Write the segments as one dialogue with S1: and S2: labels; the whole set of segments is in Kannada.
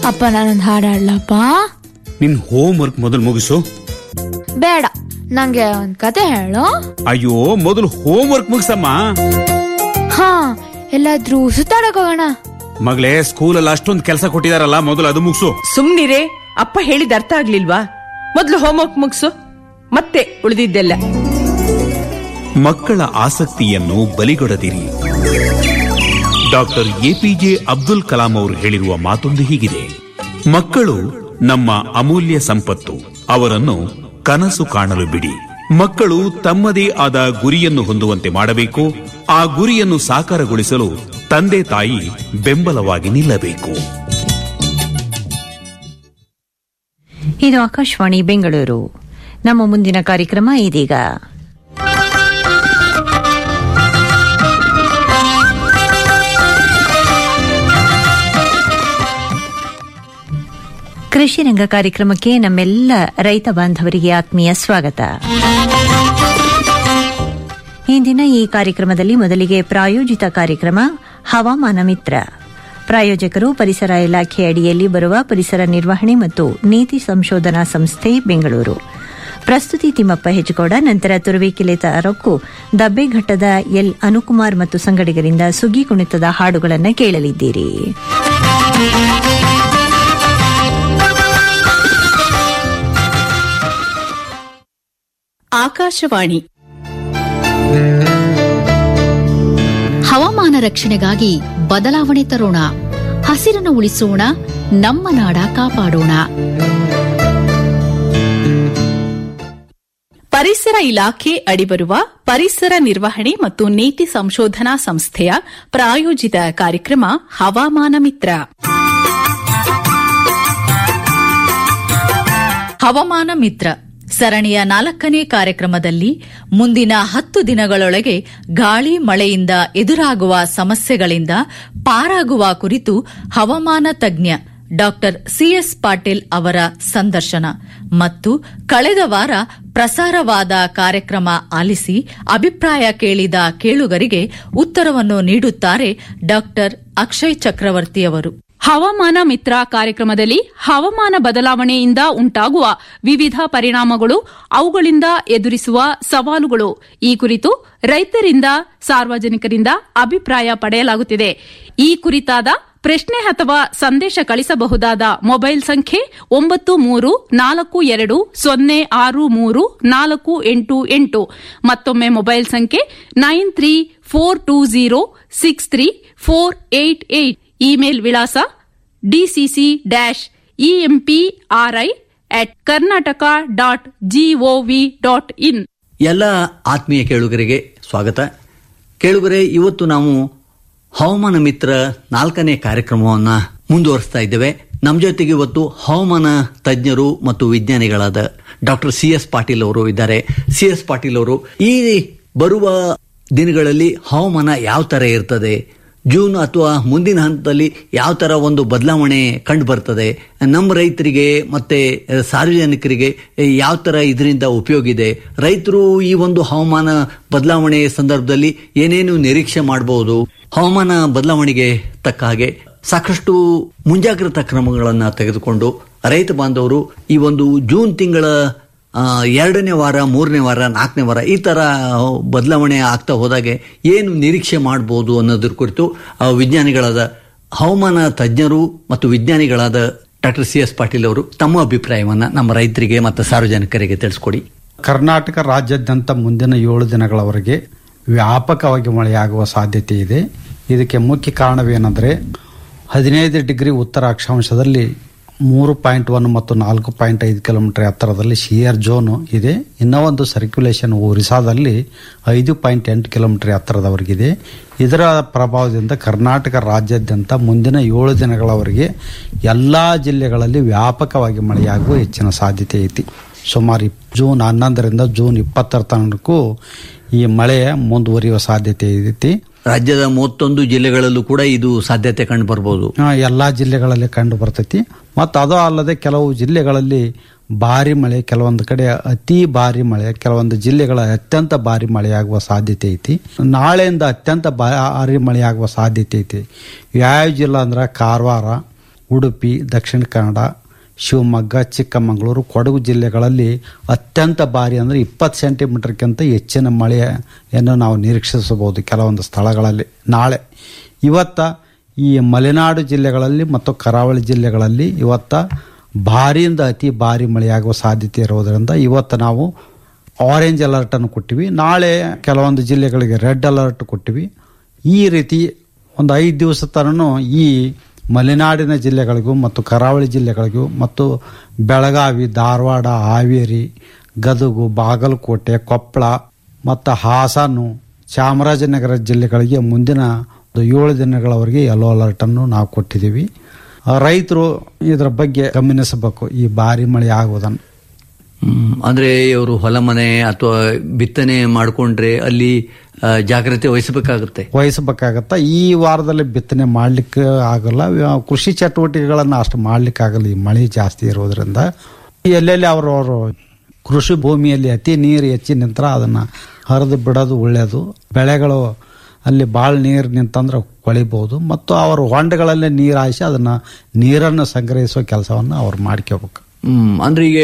S1: ಅಪ್ಪ ನಾನೊಂದು ಹಾಡು ಹಾಡ್ಲಪ್ಪ
S2: ನಿನ್ ಹೋಮ್ ವರ್ಕ್ ಮೊದಲು ಮುಗಿಸು
S1: ಬೇಡ ನಂಗೆ ಒಂದ್ ಕತೆ ಹೇಳು
S2: ಅಯ್ಯೋ ಮೊದಲು ಹೋಮ್ ವರ್ಕ್ ಮುಗಿಸಮ್ಮ
S1: ಹಾ ಎಲ್ಲಾದ್ರೂ ಸುತ್ತಾಡಕ್ ಹೋಗೋಣ
S2: ಮಗಳೇ ಸ್ಕೂಲಲ್ಲಿ ಅಷ್ಟೊಂದು ಕೆಲಸ ಕೊಟ್ಟಿದಾರಲ್ಲ ಮೊದಲು ಅದು ಮುಗಿಸು
S3: ಸುಮ್ನಿರೇ ಅಪ್ಪ ಹೇಳಿದ ಅರ್ಥ ಆಗ್ಲಿಲ್ವಾ ಮೊದ್ಲು ಹೋಮ್ವರ್ಕ್ ಮುಗ್ಸು ಮತ್ತೆ ಉಳಿದಿದ್ದೆಲ್ಲ
S2: ಮಕ್ಕಳ ಆಸಕ್ತಿಯನ್ನು ಬಲಿಗೊಡದಿರಿ ಡಾಕ್ಟರ್ ಎಪಿಜೆ ಅಬ್ದುಲ್ ಕಲಾಂ ಅವರು ಹೇಳಿರುವ ಮಾತೊಂದು ಹೀಗಿದೆ ಮಕ್ಕಳು ನಮ್ಮ ಅಮೂಲ್ಯ ಸಂಪತ್ತು ಅವರನ್ನು ಕನಸು ಕಾಣಲು ಬಿಡಿ ಮಕ್ಕಳು ತಮ್ಮದೇ ಆದ ಗುರಿಯನ್ನು ಹೊಂದುವಂತೆ ಮಾಡಬೇಕು ಆ ಗುರಿಯನ್ನು ಸಾಕಾರಗೊಳಿಸಲು ತಂದೆ ತಾಯಿ ಬೆಂಬಲವಾಗಿ ನಿಲ್ಲಬೇಕು
S4: ಇದು ಆಕಾಶವಾಣಿ ಬೆಂಗಳೂರು ನಮ್ಮ ಮುಂದಿನ ಕಾರ್ಯಕ್ರಮ ಇದೀಗ ಕೃಷಿ ರಂಗ ಕಾರ್ಯಕ್ರಮಕ್ಕೆ ನಮ್ಮೆಲ್ಲ ರೈತ ಬಾಂಧವರಿಗೆ ಆತ್ಮೀಯ ಸ್ವಾಗತ ಇಂದಿನ ಈ ಕಾರ್ಯಕ್ರಮದಲ್ಲಿ ಮೊದಲಿಗೆ ಪ್ರಾಯೋಜಿತ ಕಾರ್ಯಕ್ರಮ ಹವಾಮಾನ ಮಿತ್ರ ಪ್ರಾಯೋಜಕರು ಪರಿಸರ ಇಲಾಖೆ ಅಡಿಯಲ್ಲಿ ಬರುವ ಪರಿಸರ ನಿರ್ವಹಣೆ ಮತ್ತು ನೀತಿ ಸಂಶೋಧನಾ ಸಂಸ್ಥೆ ಬೆಂಗಳೂರು ಪ್ರಸ್ತುತಿ ತಿಮ್ಮಪ್ಪ ಹೆಜ್ಜಗೋಡ ನಂತರ ತುರುವೇಕೆಲೆ ತಾರಕ್ಕು ದಬ್ಬೆಘಟ್ಟದ ಎಲ್ ಅನುಕುಮಾರ್ ಮತ್ತು ಸಂಗಡಿಗರಿಂದ ಸುಗ್ಗಿ ಕುಣಿತದ ಹಾಡುಗಳನ್ನು ಕೇಳಲಿದ್ದೀರಿ
S5: ಆಕಾಶವಾಣಿ ಹವಾಮಾನ ರಕ್ಷಣೆಗಾಗಿ ಬದಲಾವಣೆ ತರೋಣ ಹಸಿರನ್ನು ಉಳಿಸೋಣ ನಮ್ಮ ನಾಡ ಕಾಪಾಡೋಣ ಪರಿಸರ ಇಲಾಖೆ ಅಡಿಬರುವ ಪರಿಸರ ನಿರ್ವಹಣೆ ಮತ್ತು ನೀತಿ ಸಂಶೋಧನಾ ಸಂಸ್ಥೆಯ ಪ್ರಾಯೋಜಿತ ಕಾರ್ಯಕ್ರಮ ಹವಾಮಾನ ಮಿತ್ರ ಹವಾಮಾನ ಮಿತ್ರ ಸರಣಿಯ ನಾಲ್ಕನೇ ಕಾರ್ಯಕ್ರಮದಲ್ಲಿ ಮುಂದಿನ ಹತ್ತು ದಿನಗಳೊಳಗೆ ಗಾಳಿ ಮಳೆಯಿಂದ ಎದುರಾಗುವ ಸಮಸ್ಯೆಗಳಿಂದ ಪಾರಾಗುವ ಕುರಿತು ಹವಾಮಾನ ತಜ್ಞ ಡಾಕ್ಟರ್ ಸಿಎಸ್ ಪಾಟೀಲ್ ಅವರ ಸಂದರ್ಶನ ಮತ್ತು ಕಳೆದ ವಾರ ಪ್ರಸಾರವಾದ ಕಾರ್ಯಕ್ರಮ ಆಲಿಸಿ ಅಭಿಪ್ರಾಯ ಕೇಳಿದ ಕೇಳುಗರಿಗೆ ಉತ್ತರವನ್ನು ನೀಡುತ್ತಾರೆ ಡಾಕ್ಟರ್ ಅಕ್ಷಯ್ ಚಕ್ರವರ್ತಿಯವರು
S6: ಹವಾಮಾನ ಮಿತ್ರ ಕಾರ್ಯಕ್ರಮದಲ್ಲಿ ಹವಾಮಾನ ಬದಲಾವಣೆಯಿಂದ ಉಂಟಾಗುವ ವಿವಿಧ ಪರಿಣಾಮಗಳು ಅವುಗಳಿಂದ ಎದುರಿಸುವ ಸವಾಲುಗಳು ಈ ಕುರಿತು ರೈತರಿಂದ ಸಾರ್ವಜನಿಕರಿಂದ ಅಭಿಪ್ರಾಯ ಪಡೆಯಲಾಗುತ್ತಿದೆ ಈ ಕುರಿತಾದ ಪ್ರಶ್ನೆ ಅಥವಾ ಸಂದೇಶ ಕಳಿಸಬಹುದಾದ ಮೊಬೈಲ್ ಸಂಖ್ಯೆ ಒಂಬತ್ತು ಮೂರು ನಾಲ್ಕು ಎರಡು ಸೊನ್ನೆ ಆರು ಮೂರು ನಾಲ್ಕು ಎಂಟು ಎಂಟು ಮತ್ತೊಮ್ಮೆ ಮೊಬೈಲ್ ಸಂಖ್ಯೆ nine three four two zero six three four eight eight email ವಿಳಾಸ DCC dash EMPRI at Karnataka dot GOV dot in
S7: ಎಲ್ಲ ಆತ್ಮೀಯ ಕೇಳುಗರಿಗೆ ಸ್ವಾಗತ ಕೇಳುಗರೆ ಇವತ್ತು ನಾವು ಹವಾಮಾನ ಮಿತ್ರ ನಾಲ್ಕನೇ ಕಾರ್ಯಕ್ರಮವನ್ನು ಮುಂದುವರಿಸ್ತಾ ಇದ್ದೇವೆ ನಮ್ಮ ಜೊತೆಗೆ ಇವತ್ತು ಹವಾಮಾನ ತಜ್ಞರು ಮತ್ತು ವಿಜ್ಞಾನಿಗಳಾದ ಡಾಕ್ಟರ್ ಸಿ ಎಸ್ ಪಾಟೀಲ್ ಅವರು ಇದ್ದಾರೆ ಸಿ ಎಸ್ ಪಾಟೀಲ್ ಅವರು ಈ ಬರುವ ದಿನಗಳಲ್ಲಿ ಹವಾಮಾನ ಯಾವ ತರ ಇರ್ತದೆ ಜೂನ್ ಅಥವಾ ಮುಂದಿನ ಹಂತದಲ್ಲಿ ಯಾವ ತರ ಒಂದು ಬದಲಾವಣೆ ಕಂಡು ಬರ್ತದೆ ನಮ್ಮ ರೈತರಿಗೆ ಮತ್ತೆ ಸಾರ್ವಜನಿಕರಿಗೆ ಯಾವ ತರ ಇದರಿಂದ ಉಪಯೋಗ ಇದೆ ರೈತರು ಈ ಒಂದು ಹವಾಮಾನ ಬದಲಾವಣೆ ಸಂದರ್ಭದಲ್ಲಿ ಏನೇನು ನಿರೀಕ್ಷೆ ಮಾಡಬಹುದು ಹವಾಮಾನ ಬದಲಾವಣೆಗೆ ತಕ್ಕ ಹಾಗೆ ಸಾಕಷ್ಟು ಮುಂಜಾಗ್ರತಾ ಕ್ರಮಗಳನ್ನು ತೆಗೆದುಕೊಂಡು ರೈತ ಬಾಂಧವರು ಈ ಒಂದು ಜೂನ್ ತಿಂಗಳ ಆ, ಎರಡನೇ ವಾರ ಮೂರನೇ ವಾರ ನಾಲ್ಕನೇ ವಾರ ಈ ತರ ಬದಲಾವಣೆ ಆಗ್ತಾ ಹೋದಾಗೆ ಏನು ನಿರೀಕ್ಷೆ ಮಾಡಬಹುದು ಅನ್ನೋದ್ರ ಕುರಿತು ಆ, ವಿಜ್ಞಾನಿಗಳಾದ ಹವಾಮಾನ ತಜ್ಞರು ಮತ್ತು ವಿಜ್ಞಾನಿಗಳಾದ ಡಾಕ್ಟರ್ ಸಿ ಎಸ್ ಪಾಟೀಲ್ ಅವರು ತಮ್ಮ ಅಭಿಪ್ರಾಯವನ್ನ ನಮ್ಮ ರೈತರಿಗೆ ಮತ್ತು ಸಾರ್ವಜನಿಕರಿಗೆ ತಿಳಿಸ್ಕೊಡಿ
S8: ಕರ್ನಾಟಕ ರಾಜ್ಯಾದ್ಯಂತ ಮುಂದಿನ ಏಳು ದಿನಗಳವರೆಗೆ ವ್ಯಾಪಕವಾಗಿ ಮಳೆಯಾಗುವ ಸಾಧ್ಯತೆ ಇದೆ ಇದಕ್ಕೆ ಮುಖ್ಯ ಕಾರಣವೇನೆಂದರೆ ಹದಿನೈದು ಡಿಗ್ರಿ ಉತ್ತರ ಅಕ್ಷಾಂಶದಲ್ಲಿ ಮೂರು ಪಾಯಿಂಟ್ ಒನ್ ಮತ್ತು ನಾಲ್ಕು ಪಾಯಿಂಟ್ ಐದು ಕಿಲೋಮೀಟರ್ ಎತ್ತರದಲ್ಲಿ ಶಿಯರ್ ಝೋನ್ ಇದೆ ಇನ್ನೂ ಒಂದು ಸರ್ಕ್ಯುಲೇಷನ್ ಒರಿಸ್ಸಾದಲ್ಲಿ ಐದು ಪಾಯಿಂಟ್ ಎಂಟು ಕಿಲೋಮೀಟರ್ ಎತ್ತರದವರೆಗಿದೆ ಇದರ ಪ್ರಭಾವದಿಂದ ಕರ್ನಾಟಕ ರಾಜ್ಯಾದ್ಯಂತ ಮುಂದಿನ ಏಳು ದಿನಗಳವರೆಗೆ ಎಲ್ಲ ಜಿಲ್ಲೆಗಳಲ್ಲಿ ವ್ಯಾಪಕವಾಗಿ ಮಳೆಯಾಗುವ ಹೆಚ್ಚಿನ ಸಾಧ್ಯತೆ ಐತಿ ಸುಮಾರು ಇಪ್- ಜೂನ್ ಹನ್ನೊಂದರಿಂದ ಜೂನ್ ಇಪ್ಪತ್ತರ ತನಕೂ ಈ ಮಳೆ ಮುಂದುವರಿಯುವ ಸಾಧ್ಯತೆ ಐತಿ
S7: ರಾಜ್ಯದ ಮೂವತ್ತೊಂದು ಜಿಲ್ಲೆಗಳಲ್ಲೂ ಕೂಡ ಇದು ಸಾಧ್ಯತೆ ಕಂಡು ಬರ್ಬೋದು
S8: ಆ, ಎಲ್ಲಾ ಜಿಲ್ಲೆಗಳಲ್ಲಿ ಕಂಡು ಬರ್ತೈತಿ ಮತ್ತು ಅದು ಅಲ್ಲದೆ ಕೆಲವು ಜಿಲ್ಲೆಗಳಲ್ಲಿ ಭಾರಿ ಮಳೆ ಕೆಲವೊಂದು ಕಡೆ ಅತಿ ಭಾರಿ ಮಳೆ ಕೆಲವೊಂದು ಜಿಲ್ಲೆಗಳ ಅತ್ಯಂತ ಭಾರಿ ಮಳೆಯಾಗುವ ಸಾಧ್ಯತೆ ಐತಿ ನಾಳೆಯಿಂದ ಅತ್ಯಂತ ಭಾರಿ ಮಳೆಯಾಗುವ ಸಾಧ್ಯತೆ ಐತಿ ಯಾವ ಜಿಲ್ಲೆ ಅಂದ್ರೆ ಕಾರವಾರ ಉಡುಪಿ ದಕ್ಷಿಣ ಕನ್ನಡ ಶಿವಮೊಗ್ಗ ಚಿಕ್ಕಮಗಳೂರು ಕೊಡಗು ಜಿಲ್ಲೆಗಳಲ್ಲಿ ಅತ್ಯಂತ ಭಾರಿ ಅಂದರೆ ಇಪ್ಪತ್ತು ಸೆಂಟಿಮೀಟರ್ಗಿಂತ ಹೆಚ್ಚಿನ ಮಳೆಯನ್ನು ನಾವು ನಿರೀಕ್ಷಿಸಬಹುದು ಕೆಲವೊಂದು ಸ್ಥಳಗಳಲ್ಲಿ ನಾಳೆ ಇವತ್ತ ಈ ಮಲೆನಾಡು ಜಿಲ್ಲೆಗಳಲ್ಲಿ ಮತ್ತು ಕರಾವಳಿ ಜಿಲ್ಲೆಗಳಲ್ಲಿ ಇವತ್ತ ಭಾರಿಯಿಂದ ಅತಿ ಭಾರಿ ಮಳೆಯಾಗುವ ಸಾಧ್ಯತೆ ಇರುವುದರಿಂದ ಇವತ್ತು ನಾವು ಆರೆಂಜ್ ಅಲರ್ಟ್ ಅನ್ನು ಕೊಟ್ಟಿವಿ ನಾಳೆ ಕೆಲವೊಂದು ಜಿಲ್ಲೆಗಳಿಗೆ ರೆಡ್ ಅಲರ್ಟ್ ಕೊಟ್ಟಿವಿ ಈ ರೀತಿ ಒಂದು ಐದು ದಿವಸ ತನೂ ಈ ಮಲೆನಾಡಿನ ಜಿಲ್ಲೆಗಳಿಗೂ ಮತ್ತು ಕರಾವಳಿ ಜಿಲ್ಲೆಗಳಿಗೂ ಮತ್ತು ಬೆಳಗಾವಿ ಧಾರವಾಡ ಹಾವೇರಿ ಗದಗು ಬಾಗಲಕೋಟೆ ಕೊಪ್ಪಳ ಮತ್ತು ಹಾಸನು ಚಾಮರಾಜನಗರ ಜಿಲ್ಲೆಗಳಿಗೆ ಮುಂದಿನ ಒಂದು ಏಳು ದಿನಗಳವರೆಗೆ ಯೆಲ್ಲೋ ಅಲರ್ಟ್ ಅನ್ನು ನಾವು ಕೊಟ್ಟಿದ್ದೀವಿ ರೈತರು ಇದರ ಬಗ್ಗೆ ಗಮನಿಸಬೇಕು ಈ ಭಾರಿ ಮಳೆ ಆಗುವುದನ್ನು
S7: ಹ್ಮ್. ಅಂದ್ರೆ ಇವರು ಹೊಲ ಮನೆ ಅಥವಾ ಬಿತ್ತನೆ ಮಾಡ್ಕೊಂಡ್ರೆ ಅಲ್ಲಿ ಆ, ಜಾಗ್ರತೆ ವಹಿಸಬೇಕಾಗುತ್ತೆ
S8: ವಹಿಸಬೇಕಾಗತ್ತ ಈ ವಾರದಲ್ಲಿ ಬಿತ್ತನೆ ಮಾಡ್ಲಿಕ್ಕೆ ಆಗಲ್ಲ ವ್ಯ- ಕೃಷಿ ಚಟುವಟಿಕೆಗಳನ್ನು ಅಷ್ಟು ಮಾಡ್ಲಿಕ್ಕೆ ಆಗಲ್ಲ ಈ ಮಳೆ ಜಾಸ್ತಿ ಇರೋದ್ರಿಂದ ಎಲ್ಲೆಲ್ಲಿ ಅವರು ಅವರು ಕೃಷಿ ಭೂಮಿಯಲ್ಲಿ ಅತಿ ನೀರು ಹೆಚ್ಚಿ ನಿಂತರ ಅದನ್ನ ಹರಿದು ಬಿಡೋದು ಒಳ್ಳೆಯದು ಬೆಳೆಗಳು ಅಲ್ಲಿ ಭಾಳ ನೀರು ನಿಂತಂದ್ರೆ ಕೊಳಿಬಹುದು ಮತ್ತು ಅವರು ಹೊಂಡಗಳಲ್ಲೇ ನೀರು ಹಾಯಿಸಿ ಅದನ್ನ ನೀರನ್ನು ಸಂಗ್ರಹಿಸುವ ಕೆಲಸವನ್ನು ಅವ್ರು ಮಾಡ್ಕೋಬೇಕು
S7: ಹ್ಮ್ ಅಂದ್ರೆ ಈಗ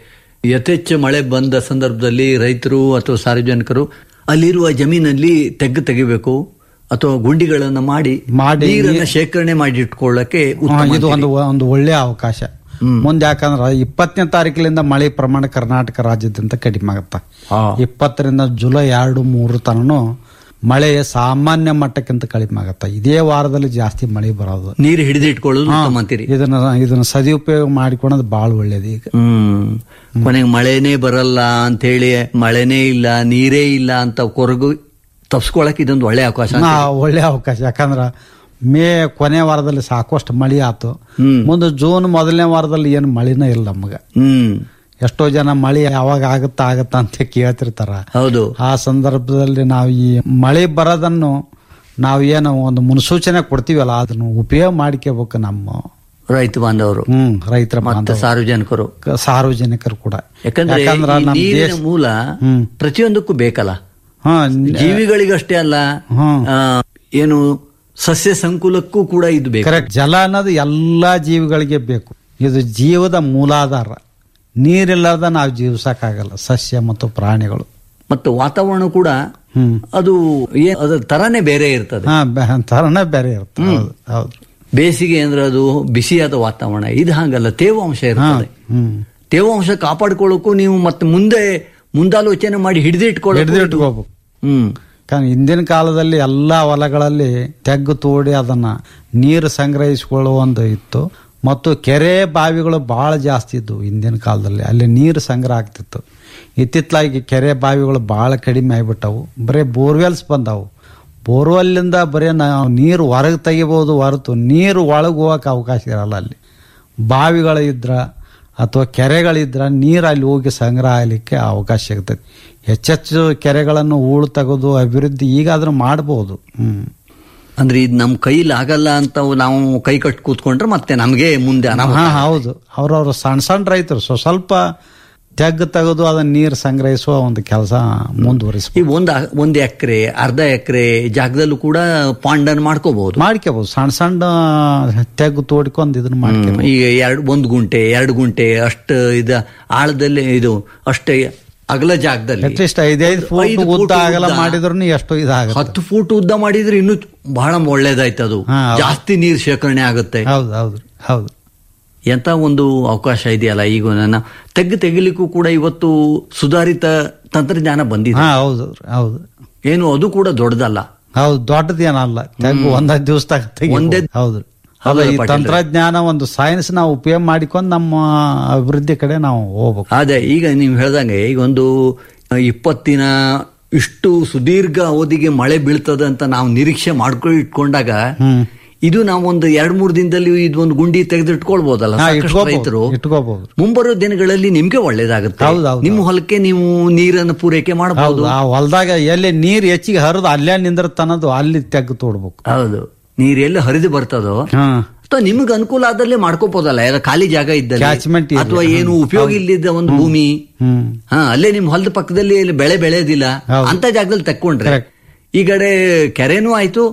S7: ಯಥೇಚ್ಛ ಮಳೆ ಬಂದ ಸಂದರ್ಭದಲ್ಲಿ ರೈತರು ಅಥವಾ ಸಾರ್ವಜನಿಕರು ಅಲ್ಲಿರುವ ಜಮೀನಲ್ಲಿ ತೆಗ್ಗು ತೆಗಿಬೇಕು ಅಥವಾ ಗುಂಡಿಗಳನ್ನ ಮಾಡಿ
S8: ಮಾಡಿ
S7: ನೀರನ್ನ ಶೇಖರಣೆ ಮಾಡಿ ಇಟ್ಕೊಳ್ಳಕ್ಕೆ
S8: ಹಾ,
S7: ಉತ್ತಮ
S8: ಇದು ಒಂದು ಒಂದು ಒಳ್ಳೆಯ ಅವಕಾಶ ಮುಂದೆ ಯಾಕಂದ್ರೆ ಇಪ್ಪತ್ತನೇ ತಾರೀಕಿನಿಂದ ಮಳೆ ಪ್ರಮಾಣ ಕರ್ನಾಟಕ ರಾಜ್ಯದಿಂದ ಕಡಿಮೆ ಆಗುತ್ತ
S7: ಹಾ.
S8: ಇಪ್ಪತ್ತರಿಂದ ಜುಲೈ ಎರಡು ಮೂರು ತನನು ಮಳೆ ಸಾಮಾನ್ಯ ಮಟ್ಟಕ್ಕಿಂತ ಕಡಿಮೆ ಆಗತ್ತ ಇದೇ ವಾರದಲ್ಲಿ ಜಾಸ್ತಿ ಮಳೆ ಬರೋದು
S7: ನೀರು ಹಿಡಿದಿಟ್ಕೊಳ್ಳೋದು ಉತ್ತಮ ಅಂತೀರಿ
S8: ಇದನ್ನ ಇದನ್ನ ಸದುಪಯೋಗ ಮಾಡಿಕೊಳ್ಳೋದು ಬಹಳ ಒಳ್ಳೇದು ಈಗ
S7: ಹ್ಮ್ ಕೊನೆಗೆ ಮಳೆನೇ ಬರಲ್ಲ ಅಂತ ಹೇಳಿ ಮಳೆನೇ ಇಲ್ಲ ನೀರೇ ಇಲ್ಲ ಅಂತ ಕೊರಗು ತಪ್ಸ್ಕೊಳಕ್ ಇದೊಂದು ಒಳ್ಳೆ ಅವಕಾಶ
S8: ನಾ ಒಳ್ಳೆ ಅವಕಾಶ ಯಾಕಂದ್ರ ಮೇ ಕೊನೆ ವಾರದಲ್ಲಿ ಸಾಕಷ್ಟು ಮಳೆ ಆತು
S7: ಹ್ಮ್.
S8: ಮುಂದೆ ಜೂನ್ ಮೊದಲನೇ ವಾರದಲ್ಲಿ ಏನು ಮಳಿನೇ ಇಲ್ಲ ನಮಗ
S7: ಹ್ಮ್
S8: ಎಷ್ಟೋ ಜನ ಮಳೆ ಯಾವಾಗ ಆಗುತ್ತಾ ಆಗತ್ತಾ ಅಂತ ಕೇಳ್ತಿರ್ತಾರ
S7: ಹೌದು
S8: ಆ ಸಂದರ್ಭದಲ್ಲಿ ನಾವು ಈ ಮಳೆ ಬರೋದನ್ನು ನಾವು ಏನು ಒಂದು ಮುನ್ಸೂಚನೆ ಕೊಡ್ತೀವಲ್ಲ ಅದನ್ನು ಉಪಯೋಗ ಮಾಡ್ಕೋಬೇಕು ನಮ್ಮ
S7: ರೈತ ಬಾಂಧವರು
S8: ಹ್ಮ್ ರೈತರ
S7: ಮತ್ತೆ
S8: ಬಾಂಧವರು,
S7: ಸಾರ್ವಜನಿಕರು
S8: ಸಾರ್ವಜನಿಕರು ಕೂಡ
S7: ಯಾಕಂದ್ರೆ
S8: ಯಾಕಂದ್ರ
S7: ಈ
S8: ನಮ್ಮ
S7: ನೀರಿನ
S8: ದೇಶ
S7: ಮೂಲ
S8: ಹ್ಮ್.
S7: ಪ್ರತಿಯೊಂದಕ್ಕೂ ಬೇಕಲ್ಲ
S8: ಹಾ
S7: ಜೀವಿಗಳಿಗಷ್ಟೇ ಅಲ್ಲ
S8: ಹ್ಮ್.
S7: ಆ, ಏನು ಸಸ್ಯ ಸಂಕುಲಕ್ಕೂ ಕೂಡ ಇದು ಬೇಕು
S8: ಕರೆಕ್ಟ್ ಜಲ ಅನ್ನೋದು ಎಲ್ಲಾ ಜೀವಿಗಳಿಗೆ ಬೇಕು ಇದು ಜೀವದ ಮೂಲಾಧಾರ ನೀರಿಲ್ಲದ ನಾವು ಜೀವಿಸಕ್ಕಾಗಲ್ಲ ಸಸ್ಯ ಮತ್ತು ಪ್ರಾಣಿಗಳು
S7: ಮತ್ತು ವಾತಾವರಣ ಕೂಡ
S8: ಹ್ಮ್
S7: ಅದು ಏ- ಅದರ ತರಾನೇ ಬೇರೆ ಇರ್ತದೆ
S8: ಹಾ ಬೆ- ತರನೇ ಬೇರೆ ಇರುತ್ತೆ ಹೌದು ಹೌದು
S7: ಬೇಸಿಗೆ ಅಂದ್ರೆ ಅದು ಬಿಸಿಯಾದ ವಾತಾವರಣ ಇದು ಹಾಗಲ್ಲ ತೇವಾಂಶ
S8: ಹಾ
S7: ಇರ್ತದೆ
S8: ಹ್ಮ್
S7: ತೇವಾಂಶ ಕಾಪಾಡ್ಕೊಳ್ಳೋಕ್ಕೂ ನೀವು ಮತ್ತೆ ಮುಂದೆ ಮುಂದಾಲೋಚನೆ ಮಾಡಿ ಹಿಡಿದಿಟ್ಕೊಳ್ಳೋ
S8: ಹಿಡಿದಿಟ್ಕೋಬೇಕು
S7: ಹ್ಮ್
S8: കാരണം ಹಿಂದಿನ ಕಾಲದಲ್ಲಿ ಎಲ್ಲ ಹೊಲಗಳಲ್ಲಿ ತೆಗ್ಗು ತೋಡಿ ಅದನ್ನ ನೀರು ಸಂಗ್ರಹಿಸಿಕೊಳ್ಳುವ ಒಂದು ಇತ್ತು ಮತ್ತು ಕೆರೆ ಬಾವಿಗಳು ಬಹಳ ಜಾಸ್ತಿ ಇದ್ವು ಹಿಂದಿನ ಕಾಲದಲ್ಲಿ ಅಲ್ಲಿ ನೀರು ಸಂಗ್ರಹ ಆಗ್ತಿತ್ತು ಇತ್ತಿತ್ತಲಾಗಿ ಕೆರೆ ಬಾವಿಗಳು ಬಹಳ ಕಡಿಮೆ ಆಗಿಬಿಟ್ಟವು ಬರೀ ಬೋರ್ವೆಲ್ಸ್ ಬಂದವು ಬೋರ್ವೆಲ್ಲಿಂದ ಬರೀ ನಾವು ನೀರು ಹೊರಗೆ ತೆಗಿಬೋದು ಹೊರತು ನೀರು ಒಳಗೆ ಹೋಗಕ್ಕೆ ಅವಕಾಶ ಇರಲ್ಲ ಅಲ್ಲಿ ಬಾವಿಗಳು ಇದ್ರ ಅಥವಾ ಕೆರೆಗಳಿದ್ರ ನೀರು ಅಲ್ಲಿ ಹೋಗಿ ಸಂಗ್ರಹ ಆಗಲಿಕ್ಕೆ ಅವಕಾಶ ಸಿಗ್ತದೆ ಹೆಚ್ಚೆಚ್ಚು ಕೆರೆಗಳನ್ನು ಹೂಳು ತೆಗೆದು ಅಭಿವೃದ್ಧಿ ಈಗಾದ್ರೂ ಮಾಡ್ಬೋದು ಹ್ಮ್
S7: ಅಂದ್ರೆ ಇದು ನಮ್ಮ ಕೈಲಿ ಆಗಲ್ಲ ಅಂತ ನಾವು ಕೈ ಕಟ್ ಕೂತ್ಕೊಂಡ್ರೆ ಮತ್ತೆ ನಮಗೆ ಮುಂದೆ ಅನಾಹುತ
S8: ಹಾ ಹೌದು ಅವ್ರವ್ರು ಸಣ್ಣ ಸಣ್ಣ ರೈತರು ಸೊ ಸ್ವಲ್ಪ ತೆಗ್ಗು ತೆಗೆದು ಅದನ್ನ ನೀರು ಸಂಗ್ರಹಿಸುವ ಒಂದು ಕೆಲಸ
S7: ಈ
S8: ಮುಂದುವರಿಸ್ಬೋದು
S7: ಒಂದ್ ಒಂದ್ ಎಕರೆ ಅರ್ಧ ಎಕರೆ ಜಾಗದಲ್ಲೂ ಕೂಡ ಪಾಂಡನ್ ಮಾಡ್ಕೋಬಹುದು
S8: ಮಾಡ್ಕೋಬಹುದು ಸಣ್ಣ ಸಣ್ಣ ತೆಗ್ಗು ತೋಡ್ಕೊಂಡು ಇದನ್ನ ಮಾಡ್ಕೋಬಹುದು
S7: ಈಗ ಎರಡು ಒಂದು ಗುಂಟೆ ಎರಡು ಗುಂಟೆ ಅಷ್ಟು ಇದ ಆಳದಲ್ಲಿ ಇದು ಅಷ್ಟೇ ಅಗಲ ಜಾಗದಲ್ಲಿ
S8: ಅಟ್ಲೀಸ್ಟ್ ಐದೈದು ಫೂಟ್
S7: ಐದು
S8: ಉದ್ದ
S7: ಫೂಟ್
S8: ಆಗಲ್ಲ
S7: ಉದ್ದ.
S8: ಮಾಡಿದ್ರು ಎಷ್ಟು ಇದಾಗುತ್ತೆ
S7: ಹತ್ತು ಫೂಟ್ ಉದ್ದ ಮಾಡಿದ್ರೆ ಇನ್ನೂ ಬಹಳ ಒಳ್ಳೇದಾಯ್ತು ಅದು
S8: ಹಾ, ಹೌದು.
S7: ಜಾಸ್ತಿ ನೀರು ಶೇಖರಣೆ ಆಗುತ್ತೆ
S8: ಹೌದು ಹೌದು ಹೌದು
S7: ಎಂತ ಒಂದು ಅವಕಾಶ ಇದೆಯಲ್ಲ ಈಗ ನನ್ನ ತೆಗ್ಗು ತೆಗಿಲಿಕ್ಕೂ ಕೂಡ ಇವತ್ತು ಸುಧಾರಿತ ತಂತ್ರಜ್ಞಾನ ಬಂದಿದೆ
S8: ಹಾ ಹೌದು ಹೌದು
S7: ಏನು ಅದು ಕೂಡ ದೊಡ್ಡದಲ್ಲ
S8: ಹೌದು ದೊಡ್ಡದೇನಲ್ಲ ತೆಗ್ಗು ಒಂದೇ ದಿವಸದಾಗ ತೆಗಿಬೋದು.
S7: ಒಂದೇ-
S8: ಹೌದು
S7: ಹೌದಲ್ಲ
S8: ಅಲ್ಲ, ಈ
S7: ಪಾಟೀಲ್ರೆ?
S8: ತಂತ್ರಜ್ಞಾನ ಒಂದು ಸೈನ್ಸ್ ನಾವು ಉಪಯೋಗ ಮಾಡಿಕೊಂಡು ನಮ್ಮ ಅಭಿವೃದ್ಧಿ ಕಡೆ ನಾವು ಹೋಗ್ಬೇಕು
S7: ಅದೇ ಈಗ ನೀವು ಹೇಳ್ದಂಗೆ ಈಗ ಒಂದು ಇಪ್ಪತ್ತಿನ ಇಷ್ಟು ಸುದೀರ್ಘ ಅವಧಿಗೆ ಮಳೆ ಬೀಳ್ತದೆ ಅಂತ ನಾವು ನಿರೀಕ್ಷೆ ಮಾಡ್ಕೊಂಡು ಇಟ್ಕೊಂಡಾಗ
S8: ಹ್ಮ್
S7: ಇದು ನಾವು ಒಂದು ಎರಡ್ ಮೂರು ದಿನದಲ್ಲಿ ಇದೊಂದು ಗುಂಡಿ ತೆಗೆದಿಟ್ಕೊಳ್ಬಹುದಲ್ಲ
S8: ಹಾ,
S7: ಸಾಕಷ್ಟು
S8: ಇಟ್ಕೋಬಹುದು,
S7: ರೈತರು
S8: ಇಟ್ಕೋಬಹುದು.
S7: ಮುಂಬರೋ ದಿನಗಳಲ್ಲಿ ನಿಮ್ಗೆ ಒಳ್ಳೇದಾಗುತ್ತೆ
S8: ಹೌದು, ಹೌದು,
S7: ನಿಮ್ಮ ಹೊಲಕ್ಕೆ ನೀವು ನೀರನ್ನು ಪೂರೈಕೆ
S8: ಹೌದು
S7: ಮಾಡಬಹುದು
S8: ಆ ಹೊಲದಾಗ ಎಲ್ಲಿ ನೀರ್ ಹೆಚ್ಚಿಗೆ ಹರಿದು ಅಲ್ಲೇ ನಿಂದಿರ್ತನದು ಅಲ್ಲಿ ತೆಗ್ಗು ತೋಡ್ಬೇಕು
S7: ಹೌದು ನೀರ್ ಎಲ್ಲಿ ಹರಿದು ಬರ್ತದೋ
S8: ಹಾ
S7: ಅಥವಾ ನಿಮ್ಗೆ ಅನುಕೂಲ ಆದಲ್ಲೇ ಮಾಡ್ಕೋಬಹುದಲ್ಲ ಯಾರ ಖಾಲಿ ಜಾಗ
S8: Catchment
S7: ಇದ್ದಲ್ಲಿ
S8: area.
S7: ಅಥವಾ ಏನು ಉಪಯೋಗ ಇಲ್ಲದ ಒಂದು ಭೂಮಿ
S8: ಹ್ಮ್
S7: ಹಾ ಅಲ್ಲೇ ನಿಮ್ ಹೊಲದ ಪಕ್ಕದಲ್ಲಿ ಇಲ್ಲಿ ಬೆಳೆ ಬೆಳೆಯೋದಿಲ್ಲ
S8: ಹೌದು.
S7: ಅಂತ ಜಾಗದಲ್ಲಿ ತಕ್ಕೊಂಡ್ರೆ
S8: Correct.
S7: ಈ ಕಡೆ ಕೆರೆನೂ ಆಯ್ತು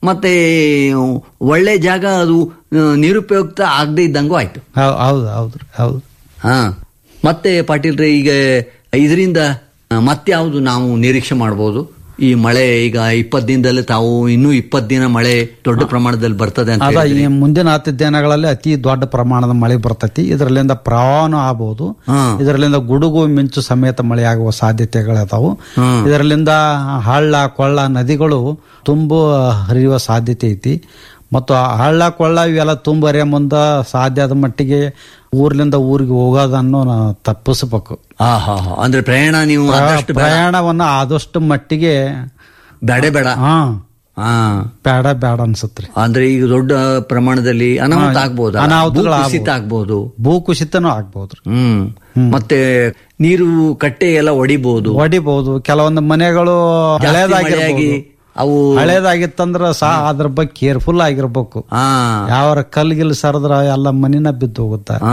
S7: ಮತ್ತೆ ಒಳ್ಳೆ ಜಾಗ ಅದು ಆ, ನಿರುಪಯುಕ್ತ ಆಗದೆ ಇದ್ದಂಗೂ ಆಯ್ತು
S8: ಹೌ- ಹೌದು ಹೌದು ಹೌದು
S7: ಹಾ ಮತ್ತೆ ಪಾಟೀಲ್ರೆ ಈಗ ಇದರಿಂದ ಮತ್ಯಾವುದು ನಾವು ನಿರೀಕ್ಷೆ ಮಾಡ್ಬೋದು ಈ ಮಳೆ ಈಗ ಇಪ್ಪತ್ತು ದಿನದಲ್ಲಿ ತಾವು ಇನ್ನೂ ಇಪ್ಪತ್ತು ದಿನ ಮಳೆ ದೊಡ್ಡ ಪ್ರಮಾಣದಲ್ಲಿ ಬರ್ತದೆ ಅಂತ
S8: ಅದ ಈ
S7: ಹೇಳಿದ್ರಿ.
S8: ಮುಂದಿನ ಹತ್ತು ದಿನಗಳಲ್ಲಿ ಅತಿ ದೊಡ್ಡ ಪ್ರಮಾಣದ ಮಳೆ ಬರ್ತೈತಿ ಇದರಲ್ಲಿಂದ ಪ್ರವಾಹನೂ ಆಗಬಹುದು
S7: ಹಾ.
S8: ಇದರಲ್ಲಿಂದ ಗುಡುಗು ಮಿಂಚು ಸಮೇತ ಮಳೆ ಆಗುವ ಸಾಧ್ಯತೆಗಳಿದಾವು
S7: ಹ್ಮ್.
S8: ಇದರಲ್ಲಿಂದ ಹಳ್ಳ ಕೊಳ್ಳ ನದಿಗಳು ತುಂಬು ಹರಿಯುವ ಸಾಧ್ಯತೆ ಐತಿ ಮತ್ತು ಆ ಹಳ್ಳ ಕೊಳ್ಳ ಇವೆಲ್ಲ ತುಂಬ ಹರಿಯ ಮುಂದ ಸಾಧ್ಯ ಆದ ಮಟ್ಟಿಗೆ ಊರ್ಲಿಂದ ಊರಿಗೆ ಹೋಗೋದನ್ನು ನಾವು ತಪ್ಪಿಸ್ಬೇಕು
S7: ಆ ಹಾ ಹಾ ಅಂದ್ರೆ ಪ್ರಯಾಣ ನೀವು ಆದಷ್ಟು ಬೇಡ.
S8: ಪ್ರಯಾಣವನ್ನ ಆದಷ್ಟು ಮಟ್ಟಿಗೆ
S7: ಬೇಡ ಬೇಡ
S8: ಹಾ
S7: ಹಾ
S8: ಬೇಡ ಬೇಡ ಅನ್ಸತ್ರಿ
S7: ಅಂದ್ರೆ ಈಗ ದೊಡ್ಡ ಪ್ರಮಾಣದಲ್ಲಿ ಅನಾಹುತ ಆಗ್ಬೋದು
S8: ಅನಾಹುತಗಳು
S7: ಕುಸಿತ ಆಗ್ಬೋದು
S8: ಭೂ ಕುಸಿತನೂ ಆಗ್ಬಹುದ್ರಿ
S7: ಹ್ಮ್ ಮತ್ತೆ ನೀರು ಕಟ್ಟೆ ಎಲ್ಲ ಒಡಿಬಹುದು
S8: ಹೊಡಿಬಹುದು ಕೆಲವೊಂದು ಮನೆಗಳು
S7: ಮಳೆಯಾಗಿ
S8: ಹಳೇದಾಗಿರ್ಬೋದು
S7: ಅವು
S8: ಹಳೇದಾಗಿತ್ತಂದ್ರ ಸಹ ಅದ್ರ ಬಗ್ಗೆ ಕೇರ್ಫುಲ್ ಆಗಿರ್ಬೇಕು
S7: ಹಾ
S8: ಯಾವ ಕಲ್ಗಿಲ್ ಸರದ್ರ ಎಲ್ಲ ಮನಿನ ಬಿದ್ದು ಹೋಗುತ್ತ
S7: ಹಾ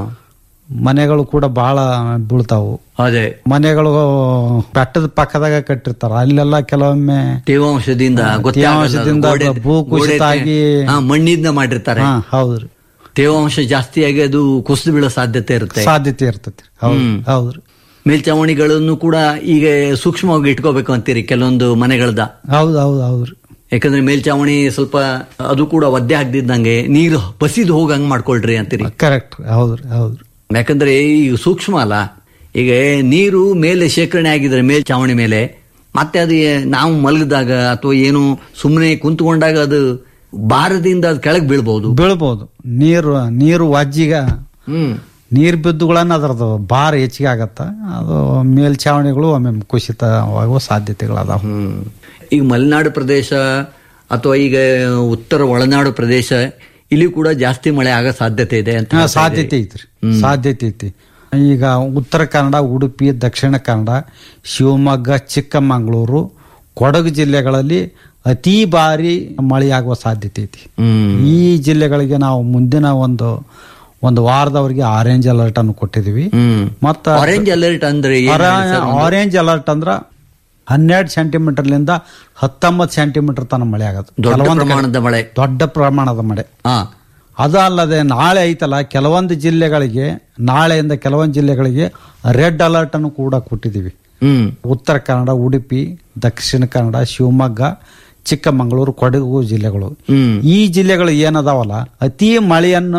S8: ಮನೆಗಳು ಕೂಡ ಬಹಳ ಬೀಳ್ತಾವು
S7: ಅದೇ
S8: ಮನೆಗಳು ಬೆಟ್ಟದ ಪಕ್ಕದಾಗ ಕಟ್ಟಿರ್ತಾರ ಅಲ್ಲೆಲ್ಲ ಕೆಲವೊಮ್ಮೆ
S7: ತೇವಾಂಶದಿಂದ ಗೊತ್ತೇ
S8: ತೇವಾಂಶದಿಂದ
S7: ಆಗಲ್ಲ. ಗೋಡೆ-
S8: ಭೂ ಕುಸಿತ
S7: ಗೋಡೆ-
S8: ಆಗಿ
S7: ಹಾ, ಮಣ್ಣಿಂದ ಮಾಡಿರ್ತಾರೆ
S8: ಹಾ ಹೌದ್ರಿ
S7: ತೇವಾಂಶ ಜಾಸ್ತಿಯಾಗಿ ಅದು ಕುಸಿದು ಬೀಳೋ ಸಾಧ್ಯತೆ ಇರುತ್ತೆ
S8: ಸಾಧ್ಯತೆ ಇರ್ತೈತಿ ಹೌದು
S7: ಹ್ಮ್.
S8: ಹೌದ್ರಿ
S7: ಮೇಲ್ಚಾವಣಿಗಳನ್ನು ಕೂಡ ಈಗ ಸೂಕ್ಷ್ಮವಾಗಿ ಇಟ್ಕೋಬೇಕು ಅಂತೀರಿ ಕೆಲವೊಂದು ಮನೆಗಳದ
S8: ಹೌದು ಹೌದು ಹೌದ್ರಿ
S7: ಯಾಕಂದ್ರೆ ಮೇಲ್ಚಾವಣಿ ಸ್ವಲ್ಪ ಅದು ಕೂಡ ಒದ್ದೆ ಆಗದಿದ್ದಂಗೆ ನೀರು ಬಸಿದು ಹೋಗಂಗ್ ಮಾಡ್ಕೊಳ್ರಿ ಅಂತೀರಿ
S8: ಕರೆಕ್ಟ್ ಹೌದ್ರಿ ಹೌದ್ರಿ
S7: ಯಾಕಂದ್ರೆ ಈಗ ಸೂಕ್ಷ್ಮ ಅಲ್ಲ ಈಗ ನೀರು ಮೇಲೆ ಶೇಖರಣೆ ಆಗಿದ್ರೆ ಮೇಲ್ಚಾವಣಿ ಮೇಲೆ ಮತ್ತೆ ಅದು ಏ- ನಾವು ಮಲಗಿದಾಗ ಅಥವಾ ಏನು ಸುಮ್ಮನೆ ಕುಂತ್ಕೊಂಡಾಗ ಅದು ಭಾರದಿಂದ ಅದು ಕೆಳಗೆ ಬೀಳ್ಬಹುದು
S8: ಬೀಳ್ಬೋದು ನೀರು ನೀರು ವಜ್ಜಿಗ
S7: ಹ್ಮ್
S8: ನೀರ್ ಬಿದ್ದುಗಳನ್ನ ಅದರದ್ದು ಭಾರ ಹೆಚ್ಚಿಗೆ ಆಗತ್ತ ಅದು ಮೇಲ್ಛಾವಣಿಗಳು ಒಮ್ಮೆ ಕುಸಿತವಾಗುವ ಸಾಧ್ಯತೆಗಳು ಅದಾವ
S7: ಹ್ಮ್ ಈಗ ಮಲೆನಾಡು ಪ್ರದೇಶ ಅಥವಾ ಈಗ ಉತ್ತರ ಒಳನಾಡು ಪ್ರದೇಶ ಇಲ್ಲಿ ಕೂಡ ಜಾಸ್ತಿ ಮಳೆ ಆಗೋ ಸಾಧ್ಯತೆ ಇದೆ ಅಂತ
S8: ಹಾ,
S7: ಹೇಳ್ತಾ
S8: ಸಾಧ್ಯತೆ
S7: ಇದ್ದೀರಿ.
S8: ಐತ್ರಿ ಸಾಧ್ಯತೆ ಐತಿ ಈಗ ಉತ್ತರ ಕನ್ನಡ ಉಡುಪಿ ದಕ್ಷಿಣ ಕನ್ನಡ ಶಿವಮೊಗ್ಗ ಚಿಕ್ಕಮಗಳೂರು ಕೊಡಗು ಜಿಲ್ಲೆಗಳಲ್ಲಿ ಅತಿ ಭಾರಿ ಮಳೆಯಾಗುವ ಸಾಧ್ಯತೆ ಐತಿ
S7: ಹ್ಮ್
S8: ಈ ಜಿಲ್ಲೆಗಳಿಗೆ ನಾವು ಮುಂದಿನ ಒಂದು ಒಂದು ವಾರದವರೆಗೆ ಆರೆಂಜ್ ಅಲರ್ಟ್ ಅನ್ನು ಕೊಟ್ಟಿದೀವಿ
S7: ಹ್ಮ್
S8: ಮತ್ತ
S7: ಆರೆಂಜ್ ಅಲರ್ಟ್ ಅಂದ್ರೆ ಏನ್ ಹೇಳಿ ಸರ್ ಒಂದು?
S8: ಆರೆಂಜ್ ಅಲರ್ಟ್ ಅಂದ್ರ ಹನ್ನೆರಡು ಸೆಂಟಿಮೀಟರ್ಲಿಂದ ಹತ್ತೊಂಬತ್ತು ಸೆಂಟಿಮೀಟರ್ ತನಕ ಮಳೆ ಆಗುತ್ತೆ
S7: ದೊಡ್ಡ
S8: ಕೆಲವೊಂದು ಕಡೆ
S7: ಪ್ರಮಾಣದ ಮಳೆ
S8: ದೊಡ್ಡ ಪ್ರಮಾಣದ ಮಳೆ
S7: ಹಾ
S8: ಅದು ಅಲ್ಲದೆ ನಾಳೆ ಐತಲ್ಲ ಕೆಲವೊಂದು ಜಿಲ್ಲೆಗಳಿಗೆ ನಾಳೆಯಿಂದ ಕೆಲವೊಂದು ಜಿಲ್ಲೆಗಳಿಗೆ ರೆಡ್ ಅಲರ್ಟ್ ಅನ್ನು ಕೂಡ ಕೊಟ್ಟಿದ್ದೀವಿ
S7: ಹ್ಮ್
S8: ಉತ್ತರ ಕನ್ನಡ ಉಡುಪಿ ದಕ್ಷಿಣ ಕನ್ನಡ ಶಿವಮೊಗ್ಗ ಚಿಕ್ಕಮಗಳೂರು ಕೊಡಗು ಜಿಲ್ಲೆಗಳು
S7: ಹ್ಮ್
S8: ಈ ಜಿಲ್ಲೆಗಳು ಏನದಾವಲ್ಲ ಅತಿ ಮಳೆಯನ್ನು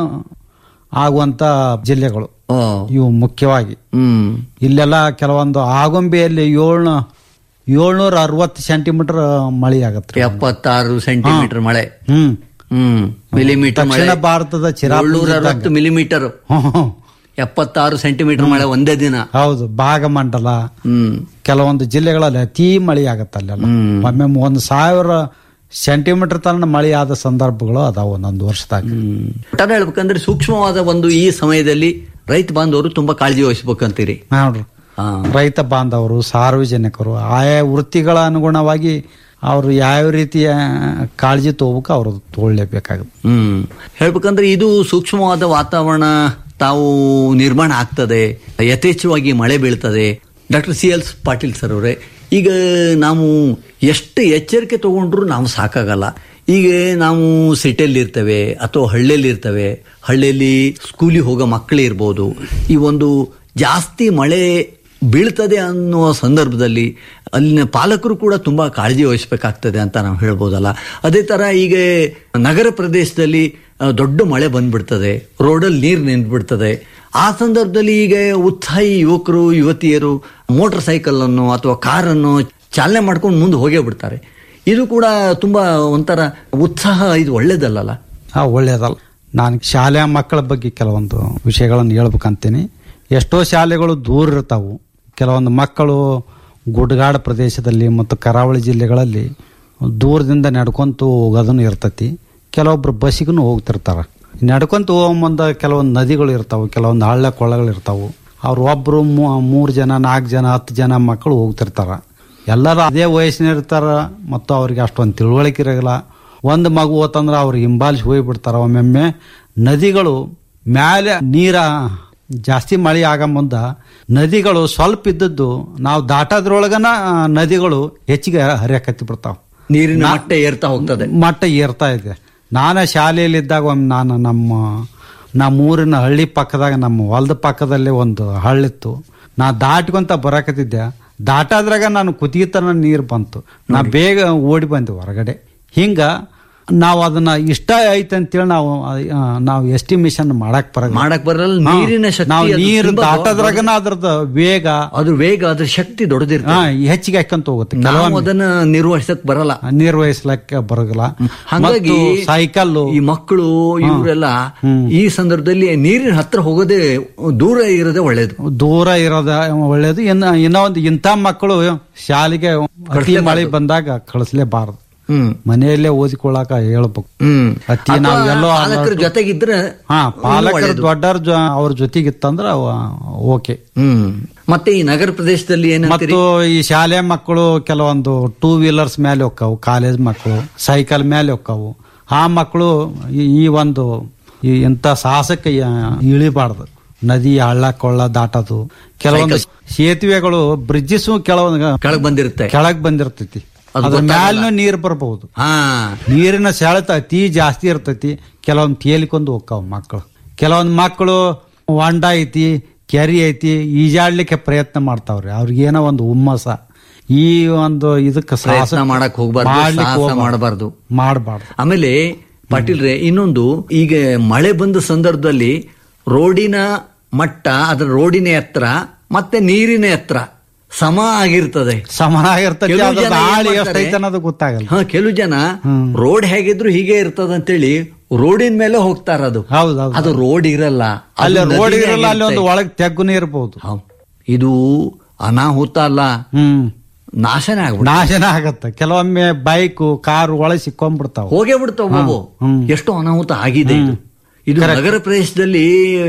S8: ಆಗುವಂತ ಜಿಲ್ಲೆಗಳು
S7: ಓ
S8: ಇವು ಮುಖ್ಯವಾಗಿ
S7: ಹ್ಮ್
S8: ಇಲ್ಲೆಲ್ಲ ಕೆಲವೊಂದು ಆಗುಂಬೆಯಲ್ಲಿ ಏಳ್ನ ಏಳ್ನೂರ ಅರವತ್ತು ಸೆಂಟಿಮೀಟರ್ ಮಳೆ ಆಗತ್ತೆ
S7: ಎಪ್ಪತ್ತಾರು ಸೆಂಟಿಮೀಟರ್ ಮಳೆ
S8: ಹ್ಮ್
S7: ಹ್ಮ್ ಮಿಲಿಮೀಟರ್ ಮಳೆ
S8: ದಕ್ಷಿಣ ಭಾರತದ ಚಿರಾಪುಂಜಿ
S7: ಏಳ್ನೂರ ಅರವತ್ತು ಮಿಲಿಮೀಟರ್
S8: ಹ್ಮ್, ಹ್ಮ್.
S7: ಎಪ್ಪತ್ತಾರು ಸೆಂಟಿಮೀಟರ್ ಮಳೆ ಒಂದೇ ದಿನ
S8: ಹೌದು ಭಾಗಮಂಡಲ
S7: ಹ್ಮ್
S8: ಕೆಲವೊಂದು ಜಿಲ್ಲೆಗಳಲ್ಲಿ ಅತಿ ಮಳೆ ಆಗತ್ತೆ ಅಲ್ಲೆಲ್ಲ
S7: ಹ್ಮ್.
S8: ಒಮ್ಮೆ ಒಂದು ಸಾವಿರ ಸೆಂಟಿಮೀಟರ್ ತನಕ ಮಳೆ ಆದ ಸಂದರ್ಭಗಳು ಅದಾವ ಒಂದೊಂದು ವರ್ಷದಾಗ
S7: ಹ್ಮ್ ಒಟ್ಟಾರೆ ಹೇಳ್ಬೇಕಂದ್ರೆ ಸೂಕ್ಷ್ಮವಾದ ಒಂದು ಈ ಸಮಯದಲ್ಲಿ ರೈತ ಬಾಂಧವರು ತುಂಬಾ ಕಾಳಜಿ ವಹಿಸ್ಬೇಕಂತೀರಿ
S8: ನೋಡ್ರಿ
S7: ಹಾ
S8: ರೈತ ಬಾಂಧವರು ಸಾರ್ವಜನಿಕರು ಆಯಾ ವೃತ್ತಿಗಳ ಅನುಗುಣವಾಗಿ ಅವರು ಯಾವ ರೀತಿಯ ಕಾಳಜಿ ತಗೋಬೇಕು ಅವರು ತಗೊಳ್ಳೇಬೇಕಾಗುತ್ತೆ
S7: ಹ್ಮ್ ಹೇಳ್ಬೇಕಂದ್ರೆ ಇದು ಸೂಕ್ಷ್ಮವಾದ ವಾತಾವರಣ ತಾವು ನಿರ್ಮಾಣ ಆಗ್ತದೆ ಯಥೇಚ್ಛವಾಗಿ ಮಳೆ ಬೀಳ್ತದೆ doctor C L Patil sir ಅವರೇ ಈಗ ನಾವು ಎಷ್ಟು ಎಚ್ಚರಿಕೆ ತಗೊಂಡ್ರು ನಾವು ಸಾಕಾಗಲ್ಲ ಈಗ ನಾವು ಸಿಟಿಯಲ್ಲಿ ಇರ್ತೇವೆ ಅಥವಾ ಹಳ್ಳಿಯಲ್ಲಿ ಇರ್ತೇವೆ ಹಳ್ಳಿಯಲ್ಲಿ ಸ್ಕೂಲಿಗೆ ಹೋಗೋ ಮಕ್ಕಳು ಇರ್ಬೋದು ಈ ಒಂದು ಜಾಸ್ತಿ ಮಳೆ ಬೀಳ್ತದೆ ಅನ್ನುವ ಸಂದರ್ಭದಲ್ಲಿ ಅಲ್ಲಿನ ಪಾಲಕರು ಕೂಡ ತುಂಬಾ ಕಾಳಜಿ ವಹಿಸಬೇಕಾಗ್ತದೆ ಅಂತ ನಾವು ಹೇಳ್ಬೋದಲ್ಲ ಅದೇ ತರ ಈಗ ನಗರ ಪ್ರದೇಶದಲ್ಲಿ ಆ, ದೊಡ್ಡ ಮಳೆ ಬಂದ್ಬಿಡ್ತದೆ ರೋಡಲ್ಲಿ ನೀರು ನಿಂತ್ಬಿಡ್ತದೆ ಆ ಸಂದರ್ಭದಲ್ಲಿ ಈಗ ಉತ್ಸಾಹಿ ಯುವಕರು ಯುವತಿಯರು ಮೋಟಾರ್ ಸೈಕಲ್ ಅನ್ನು ಅಥವಾ ಕಾರನ್ನು ಚಾಲನೆ ಮಾಡ್ಕೊಂಡು ಮುಂದೆ ಹೋಗೇ ಬಿಡ್ತಾರೆ ಇದು ಕೂಡ ತುಂಬಾ ಒಂಥರ ಉತ್ಸಾಹ ಇದು ಒಳ್ಳೇದಲ್ಲಲ್ಲ
S8: ಹಾ ಒಳ್ಳೇದಲ್ಲ ನಾನು ಶಾಲೆಯ ಮಕ್ಕಳ ಬಗ್ಗೆ ಕೆಲವೊಂದು ವಿಷಯಗಳನ್ನು ಹೇಳ್ಬೇಕಂತೀನಿ ಎಷ್ಟೋ ಶಾಲೆಗಳು ದೂರ ಇರ್ತಾವು ಕೆಲವೊಂದು ಮಕ್ಕಳು ಗುಡ್ಗಾಡ ಪ್ರದೇಶದಲ್ಲಿ ಮತ್ತು ಕರಾವಳಿ ಜಿಲ್ಲೆಗಳಲ್ಲಿ ದೂರದಿಂದ ನಡ್ಕೊಂತು ಹೋಗೋದನ್ನು ಇರ್ತತಿ ಕೆಲವೊಬ್ರು ಬಸ್ಸಿಗೂ ಹೋಗ್ತಿರ್ತಾರ ನಡ್ಕೊಂತ ಹೋಗೋ ಮುಂದೆ ಕೆಲವೊಂದು ನದಿಗಳು ಇರ್ತಾವು ಕೆಲವೊಂದು ಹಳ್ಳ ಕೊಳ್ಳಗಳು ಇರ್ತಾವು ಅವ್ರು ಒಬ್ರು ಮೂ- ಮೂರು ಜನ ನಾಲ್ಕು ಜನ ಹತ್ತು ಜನ ಮಕ್ಕಳು ಹೋಗ್ತಿರ್ತಾರ ಎಲ್ಲರೂ ಅದೇ ವಯಸ್ಸಿನ ಇರ್ತಾರ ಮತ್ತು ಅವ್ರಿಗೆ ಅಷ್ಟೊಂದು ತಿಳುವಳಿಕೆ ಇರಲ್ಲ ಒಂದು ಮಗು ಹೋತಂದ್ರೆ ಅವ್ರು ಹಿಂಬಾಲಿಸಿ ಹೋಗ್ಬಿಡ್ತಾರ ಒಮ್ಮೊಮ್ಮೆ ನದಿಗಳು ಮ್ಯಾಲೆ ನೀರ ಜಾಸ್ತಿ ಮಳೆ ಆಗ ಮುಂದ ನದಿಗಳು ಸ್ವಲ್ಪ ಇದ್ದದ್ದು ನಾವು ದಾಟೋದ್ರೊಳಗನ ಆ, ನದಿಗಳು ಹೆಚ್ಚಿಗೆ ಹರಿಯಕತ್ತಿ ಬಿಡ್ತಾವ
S7: ನೀರಿನ
S8: ನಾ-
S7: ಮಟ್ಟ ಏರ್ತಾ ಹೋಗ್ತದೆ
S8: ಮಟ್ಟ ಏರ್ತಾ ಇದೆ ನಾನು ಶಾಲೆಯಲ್ಲಿದ್ದಾಗ ಒಮ್ಮೆ ನಾನು ನಮ್ಮ ನಮ್ಮ ಊರಿನ ಹಳ್ಳಿ ಪಕ್ಕದಾಗ ನಮ್ಮ ಹೊಲದ ಪಕ್ಕದಲ್ಲೇ ಒಂದು ಹಳ್ಳಿತ್ತು ನಾ ದಾಟ್ಕೊಂತ ಬರಾಕತ್ತಿದ್ದೆ ದಾಟಾದ್ರಾಗ ನಾನು ಕುತ್ತಿಗೆ ತನ ನೀರು ಬಂತು ನಾ ಬೇಗ ಓಡಿ ಬಂದೆ ಹೊರಗಡೆ ಹಿಂಗ ನಾವು ಅದನ್ನ ಇಷ್ಟ ಐತೆ ಅಂತೇಳಿ ನಾವು ಆ, ನಾವು ಎಸ್ಟಿಮೇಷನ್ ಮಾಡಕ್ ಬರ
S7: ಮಾಡಕ್ ಬರಲ್ಲ ನೀರಿನ ಶಕ್ತಿ
S8: ನಾವು
S7: ಅದು
S8: ನೀರು
S7: ತುಂಬಾ
S8: ದಾಟೋದ್ರಾಗನ ಅದ್ರದ್ದು ವೇಗ
S7: ಅದ್ರ ವೇಗ ಅದ್ರ ಶಕ್ತಿ ದೊಡ್ಡದಿರ್ತದೆ
S8: ಹಾ, ಹೆಚ್ಚಿಗೆ ಹಾಕಂತ ಹೋಗುತ್ತೆ
S7: ನಾವು
S8: ಕೆಲವೊಮ್ಮೆ
S7: ಅದನ್ನ ನಿರ್ವಹಿಸಕ್ ಬರಲ್ಲ
S8: ನಿರ್ವಹಿಸ್ಲಕ್ಕೆ ಬರಗಲ್ಲ
S7: ಹಾಗಾಗಿ
S8: ಸೈಕಲ್
S7: ಈ ಮಕ್ಕಳು ಇವರೆಲ್ಲ ಈ ಸಂದರ್ಭದಲ್ಲಿ ನೀರಿನ ಹತ್ರ ಹೋಗೋದೇ ದೂರ ಇರೋದೇ ಒಳ್ಳೇದು
S8: ದೂರ ಇರೋದ ಒಳ್ಳೇದು ಇನ್ನ ಇನ್ನೂ ಒಂದು ಇಂಥ ಮಕ್ಕಳು ಶಾಲೆಗೆ ಅತಿ ಮಳೆ ಬಂದಾಗ ಕಳಿಸ್ಲೇಬಾರದು
S7: ಹ್ಮ್
S8: ಮನೆಯಲ್ಲೇ ಓದಿಕೊಳ್ಳಾಕ ಹೇಳ್ಬೇಕು
S7: ಹ್ಮ್
S8: ಅತಿ
S7: ಅಥವಾ
S8: ನಾವು ಎಲ್ಲೋ
S7: ಪಾಲಕರ ಜೊತೆಗಿದ್ರೆ
S8: ಹಾ ಪಾಲಕರು
S7: ಒಳ್ಳೇದು.
S8: ದೊಡ್ಡವ್ರ ಜೊ- ಅವ್ರ ಜೊತೆಗಿತ್ತಂದ್ರ ಓಕೆ
S7: ಹ್ಮ್ ಮತ್ತೆ ಈ ನಗರ ಪ್ರದೇಶದಲ್ಲಿ ಏನಂತೀರಿ
S8: ಮತ್ತು ಈ ಶಾಲೆ ಮಕ್ಕಳು ಕೆಲವೊಂದು ಟೂ ವೀಲರ್ಸ್ ಮೇಲೆ ಹೋಕ್ಕವು ಕಾಲೇಜ್ ಮಕ್ಕಳು ಸೈಕಲ್ ಮೇಲೆ ಹೋಕ್ಕವು ಆ ಮಕ್ಕಳು ಈ- ಈ ಒಂದು ಈ ಇಂಥ ಸಾಹಸಕ್ಕೆ ಯ- ಇಳಿಬಾರ್ದು ನದಿ ಹಳ್ಳ ಕೊಳ್ಳ ದಾಟೋದು ಕೆಲವೊಂದು ಸೇತುವೆಗಳು ಬ್ರಿಡ್ಜಸ್ ಕೆಲವೊಂದು
S7: ಕೆಳಗ್ ಬಂದಿರುತ್ತೆ
S8: ಕೆಳಗ್ ಬಂದಿರ್ತೈತಿ
S7: ಅದು
S8: ಅದ್ರ
S7: ಗೊತ್ತಾಗಲ್ಲ.
S8: ಮ್ಯಾಲೂ ನೀರು ಬರಬಹುದು
S7: ಹಾ
S8: ನೀರಿನ ಸೆಳೆತ ಅತಿ ಜಾಸ್ತಿ ಇರ್ತೈತಿ ಕೆಲವೊಂದು ತೇಲಿಕೊಂಡು ಹೋಗ್ತಾವ ಮಕ್ಕಳು ಕೆಲವೊಂದು ಮಕ್ಕಳು ಹೊಂಡ ಐತಿ ಕೆರಿ ಐತಿ ಈಜಾಡ್ಲಿಕ್ಕೆ ಪ್ರಯತ್ನ ಮಾಡ್ತಾವ್ರಿ ಅವ್ರಿಗೆ ಏನೋ ಒಂದು ಹುಮ್ಮಸ ಈ ಒಂದು ಇದಕ್ಕೆ
S7: ಪ್ರಯತ್ನ ಮಾಡಕ್ ಹೋಗ್ಬಾರ್ದು, ಸಾಹಸ ಮಾಡ್ಬಾರ್ದು.
S8: ಮಾಡಬಾರ್ದು
S7: ಆಮೇಲೆ ಪಾಟೀಲ್ರೆ ಇನ್ನೊಂದು ಈಗ ಮಳೆ ಬಂದ ಸಂದರ್ಭದಲ್ಲಿ ರೋಡಿನ ಮಟ್ಟ ಅದರ ರೋಡಿನ ಎತ್ತರ ಮತ್ತೆ ನೀರಿನ ಎತ್ತರ ಸಮ ಆಗಿರ್ತದೆ
S8: ಸಮನಾಗಿರ್ತೈತಿ
S7: ಕೆಲವು
S8: ಅದ್ರ
S7: ಜನ ಏನ್
S8: ಆಳಿ
S7: ಮಾಡ್ತಾರೆ?
S8: ಎಷ್ಟೈತೆ ಅನ್ನೋದು ಗೊತ್ತಾಗಲ್ಲ
S7: ಹಾ ಕೆಲವು ಜನ ರೋಡ್ ಹೇಗಿದ್ರು ಹೀಗೆ ಇರ್ತದ ಅಂತೇಳಿ ರೋಡಿನ ಮೇಲೆ ಹೋಗ್ತಾರ ಅದು
S8: ಹೌದು ಹೌದು
S7: ಅದು ರೋಡ್ ಇರಲ್ಲ ಅದು
S8: ಅಲ್ಲಿ ರೋಡ್
S7: ನದಿನೇ
S8: ಇರಲ್ಲ ಅಲ್ಲಿ ಒಂದು
S7: ಆಗಿರುತ್ತೆ.
S8: ಒಳಗೆ ತೆಗ್ಗುನೇ ಇರಬಹುದು
S7: ಹೌದ್. ಇದು ಅನಾಹುತ ಅಲ್ಲ
S8: ಹ್ಮ್
S7: ನಾಶನೇ ಆಗ್ಬಿಡ
S8: ನಾಶನ ಆಗತ್ತೆ ಕೆಲವೊಮ್ಮೆ ಬೈಕು ಕಾರು ಒಳಗೆ ಸಿಕ್ಕೊಂಡ್ಬಿಡ್ತಾವ
S7: ಹೋಗೇ ಬಿಡ್ತಾವ ಬಾಬು
S8: ಹ್ಮ್.
S7: ಎಷ್ಟು ಅನಾಹುತ ಆಗಿದೆ ಇದು ಇದು ನಗರ ಪ್ರದೇಶದಲ್ಲಿ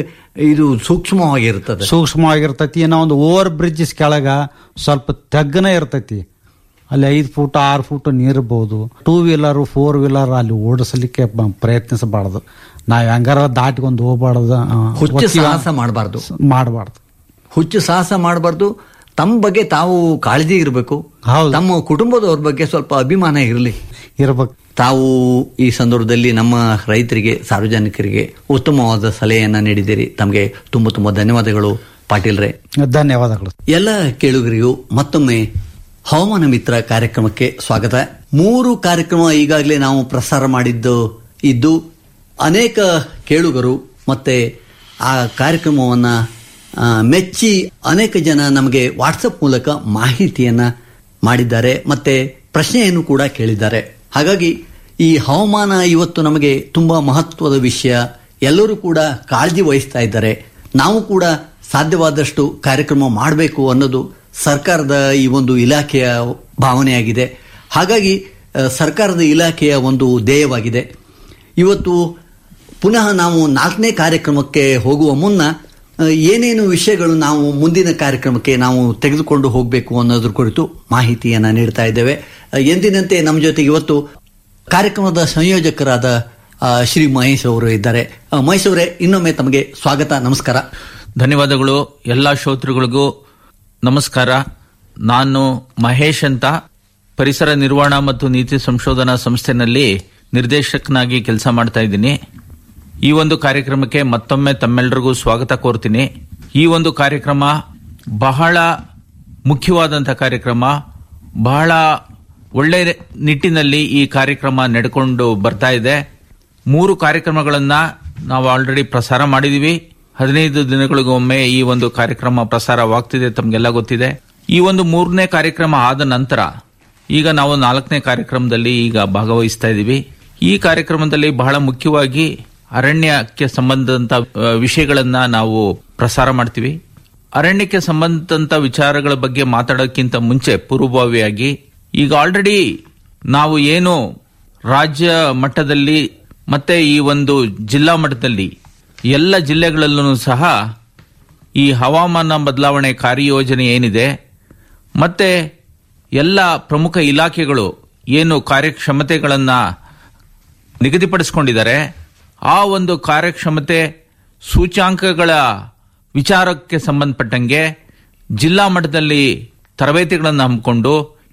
S7: ಇದು ಸೂಕ್ಷ್ಮವಾಗಿರ್ತದೆ
S8: ಸೂಕ್ಷ್ಮವಾಗಿರ್ತೈತಿ ಏನೋ ಒಂದು ಓವರ್ ಬ್ರಿಡ್ಜಸ್ ಕೆಳಗ ಸ್ವಲ್ಪ ತಗ್ಗನ ಇರ್ತೈತಿ ಅಲ್ಲಿ ಐದು ಫೂಟ್ ಆರು ಫೂಟ್ ನೀರ್ಬೋದು ಟೂ ವೀಲರ್ ಫೋರ್ ವೀಲರ್ ಅಲ್ಲಿ ಓಡಿಸಲಿಕ್ಕೆ ಬ- ಪ್ರಯತ್ನಿಸಬಾರ್ದು ನಾವ್ ಹೆಂಗಾರ ದಾಟ್ಕೊಂಡು ಹೋಗ್ಬಾರ್ದು
S7: ಹುಚ್ಚು ಸಾಹಸ ಮಾಡಬಾರ್ದು
S8: ಮಾಡಬಾರ್ದು
S7: ಹುಚ್ಚು ಸಾಹಸ ಮಾಡಬಾರ್ದು ತಮ್ಮ ಬಗ್ಗೆ ತಾವು ಕಾಳಜಿ ಇರಬೇಕು
S8: ಹೌದು.
S7: ತಮ್ಮ ಕುಟುಂಬದವ್ರ ಬಗ್ಗೆ ಸ್ವಲ್ಪ ಅಭಿಮಾನ ಇರಲಿ
S8: ಇರ್ಬೇಕು
S7: ತಾವು ಈ ಸಂದರ್ಭದಲ್ಲಿ ನಮ್ಮ ರೈತರಿಗೆ ಸಾರ್ವಜನಿಕರಿಗೆ ಉತ್ತಮವಾದ ಸಲಹೆಯನ್ನ ನೀಡಿದ್ದೀರಿ ತಮಗೆ ತುಂಬ ತುಂಬ ಧನ್ಯವಾದಗಳು ಪಾಟೀಲ್ರೆ
S8: ಧನ್ಯವಾದಗಳು
S7: ಎಲ್ಲ ಕೇಳುಗರಿಗೂ ಮತ್ತೊಮ್ಮೆ ಹವಾಮಾನ ಮಿತ್ರ ಕಾರ್ಯಕ್ರಮಕ್ಕೆ ಸ್ವಾಗತ ಮೂರು ಕಾರ್ಯಕ್ರಮ ಈಗಾಗಲೇ ನಾವು ಪ್ರಸಾರ ಮಾಡಿದ್ದು ಇದ್ದು ಅನೇಕ ಕೇಳುಗರು ಮತ್ತೆ ಆ ಕಾರ್ಯಕ್ರಮವನ್ನ ಆ, ಮೆಚ್ಚಿ ಅನೇಕ ಜನ ನಮಗೆ ವಾಟ್ಸಪ್ ಮೂಲಕ ಮಾಹಿತಿಯನ್ನ ಮಾಡಿದ್ದಾರೆ ಮತ್ತೆ ಪ್ರಶ್ನೆಯನ್ನು ಕೂಡ ಕೇಳಿದ್ದಾರೆ ಹಾಗಾಗಿ ಈ ಹವಾಮಾನ ಇವತ್ತು ನಮಗೆ ತುಂಬಾ ಮಹತ್ವದ ವಿಷಯ ಎಲ್ಲರೂ ಕೂಡ ಕಾಳಜಿ ವಹಿಸ್ತಾ ಇದ್ದಾರೆ ನಾವು ಕೂಡ ಸಾಧ್ಯವಾದಷ್ಟು ಕಾರ್ಯಕ್ರಮ ಮಾಡಬೇಕು ಅನ್ನೋದು ಸರ್ಕಾರದ ಈ ಒಂದು ಇಲಾಖೆಯ ಭಾವನೆಯಾಗಿದೆ ಹಾಗಾಗಿ ಆ, ಸರ್ಕಾರದ ಇಲಾಖೆಯ ಒಂದು ಧ್ಯೇಯವಾಗಿದೆ ಇವತ್ತು ಪುನಃ ನಾವು ನಾಲ್ಕನೇ ಕಾರ್ಯಕ್ರಮಕ್ಕೆ ಹೋಗುವ ಮುನ್ನ ಆ, ಏನೇನು ವಿಷಯಗಳು ನಾವು ಮುಂದಿನ ಕಾರ್ಯಕ್ರಮಕ್ಕೆ ನಾವು ತೆಗೆದುಕೊಂಡು ಹೋಗಬೇಕು ಅನ್ನೋದ್ರ ಕುರಿತು ಮಾಹಿತಿಯನ್ನ ನೀಡ್ತಾ ಇದ್ದೇವೆ ಆ, ಎಂದಿನಂತೆ ನಮ್ಮ ಜೊತೆಗೆ ಇವತ್ತು ಕಾರ್ಯಕ್ರಮದ ಸಂಯೋಜಕರಾದ ಆ, ಶ್ರೀ ಮಹೇಶ್ ಅವರು ಇದ್ದಾರೆ ಆ, ಮಹೇಶ್ ಅವರೇ ಇನ್ನೊಮ್ಮೆ ತಮಗೆ ಸ್ವಾಗತ ನಮಸ್ಕಾರ
S9: ಧನ್ಯವಾದಗಳು ಎಲ್ಲ ಶ್ರೋತೃಗಳಿಗೂ ನಮಸ್ಕಾರ ನಾನು ಮಹೇಶ್ ಅಂತ ಪರಿಸರ ನಿರ್ವಹಣಾ ಮತ್ತು ನೀತಿ ಸಂಶೋಧನಾ ಸಂಸ್ಥೆನಲ್ಲಿ ನಿರ್ದೇಶಕನಾಗಿ ಕೆಲಸ ಮಾಡ್ತಾ ಇದ್ದೀನಿ ಈ ಒಂದು ಕಾರ್ಯಕ್ರಮಕ್ಕೆ ಮತ್ತೊಮ್ಮೆ ತಮ್ಮೆಲ್ಲರಿಗೂ ಸ್ವಾಗತ ಕೋರ್ತೀನಿ ಈ ಒಂದು ಕಾರ್ಯಕ್ರಮ ಬಹಳ ಮುಖ್ಯವಾದಂಥ ಕಾರ್ಯಕ್ರಮ ಬಹಳ ಒಳ್ಳೆ ನಿಟ್ಟಿನಲ್ಲಿ ಈ ಕಾರ್ಯಕ್ರಮ ನಡೆಕೊಂಡು ಬರ್ತಾ ಇದೆ ಮೂರು ಕಾರ್ಯಕ್ರಮಗಳನ್ನ ನಾವು ಆಲ್ರೆಡಿ ಪ್ರಸಾರ ಮಾಡಿದೀವಿ ಹದಿನೈದು ದಿನಗಳಿಗೊಮ್ಮೆ ಈ ಒಂದು ಕಾರ್ಯಕ್ರಮ ಪ್ರಸಾರವಾಗ್ತಿದೆ ತಮಗೆಲ್ಲ ಗೊತ್ತಿದೆ ಈ ಒಂದು ಮೂರನೇ ಕಾರ್ಯಕ್ರಮ ಆದ ನಂತರ ಈಗ ನಾವು ನಾಲ್ಕನೇ ಕಾರ್ಯಕ್ರಮದಲ್ಲಿ ಈಗ ಭಾಗವಹಿಸ್ತಾ ಇದ್ದೀವಿ ಈ ಕಾರ್ಯಕ್ರಮದಲ್ಲಿ ಬಹಳ ಮುಖ್ಯವಾಗಿ ಅರಣ್ಯಕ್ಕೆ ಸಂಬಂಧದಂತ ಆ, ವಿಷಯಗಳನ್ನ ನಾವು ಪ್ರಸಾರ ಮಾಡ್ತೀವಿ ಅರಣ್ಯಕ್ಕೆ ಸಂಬಂಧದಂತ ವಿಚಾರಗಳ ಬಗ್ಗೆ ಮಾತಾಡೋಕ್ಕಿಂತ ಮುಂಚೆ ಪೂರ್ವಭಾವಿಯಾಗಿ ಈಗ ಆಲ್ರೆಡಿ ನಾವು ಏನು ರಾಜ್ಯ ಮಟ್ಟದಲ್ಲಿ ಮತ್ತೆ ಈ ಒಂದು ಜಿಲ್ಲಾ ಮಟ್ಟದಲ್ಲಿ ಎಲ್ಲ ಜಿಲ್ಲೆಗಳಲ್ಲೂ ಸಹ ಈ ಹವಾಮಾನ ಬದಲಾವಣೆ ಕಾರ್ಯಯೋಜನೆ ಏನಿದೆ ಮತ್ತೆ ಎಲ್ಲ ಪ್ರಮುಖ ಇಲಾಖೆಗಳು ಏನು ಕಾರ್ಯಕ್ಷಮತೆಗಳನ್ನ ನಿಗದಿಪಡಿಸಿಕೊಂಡಿದ್ದಾರೆ ಆ ಒಂದು ಕಾರ್ಯಕ್ಷಮತೆ ಸೂಚ್ಯಾಂಕಗಳ ವಿಚಾರಕ್ಕೆ ಸಂಬಂಧಪಟ್ಟಂಗೆ ಜಿಲ್ಲಾ ಮಟ್ಟದಲ್ಲಿ ತರಬೇತಿಗಳನ್ನು ಹಮ್ಮಿಕೊಂಡು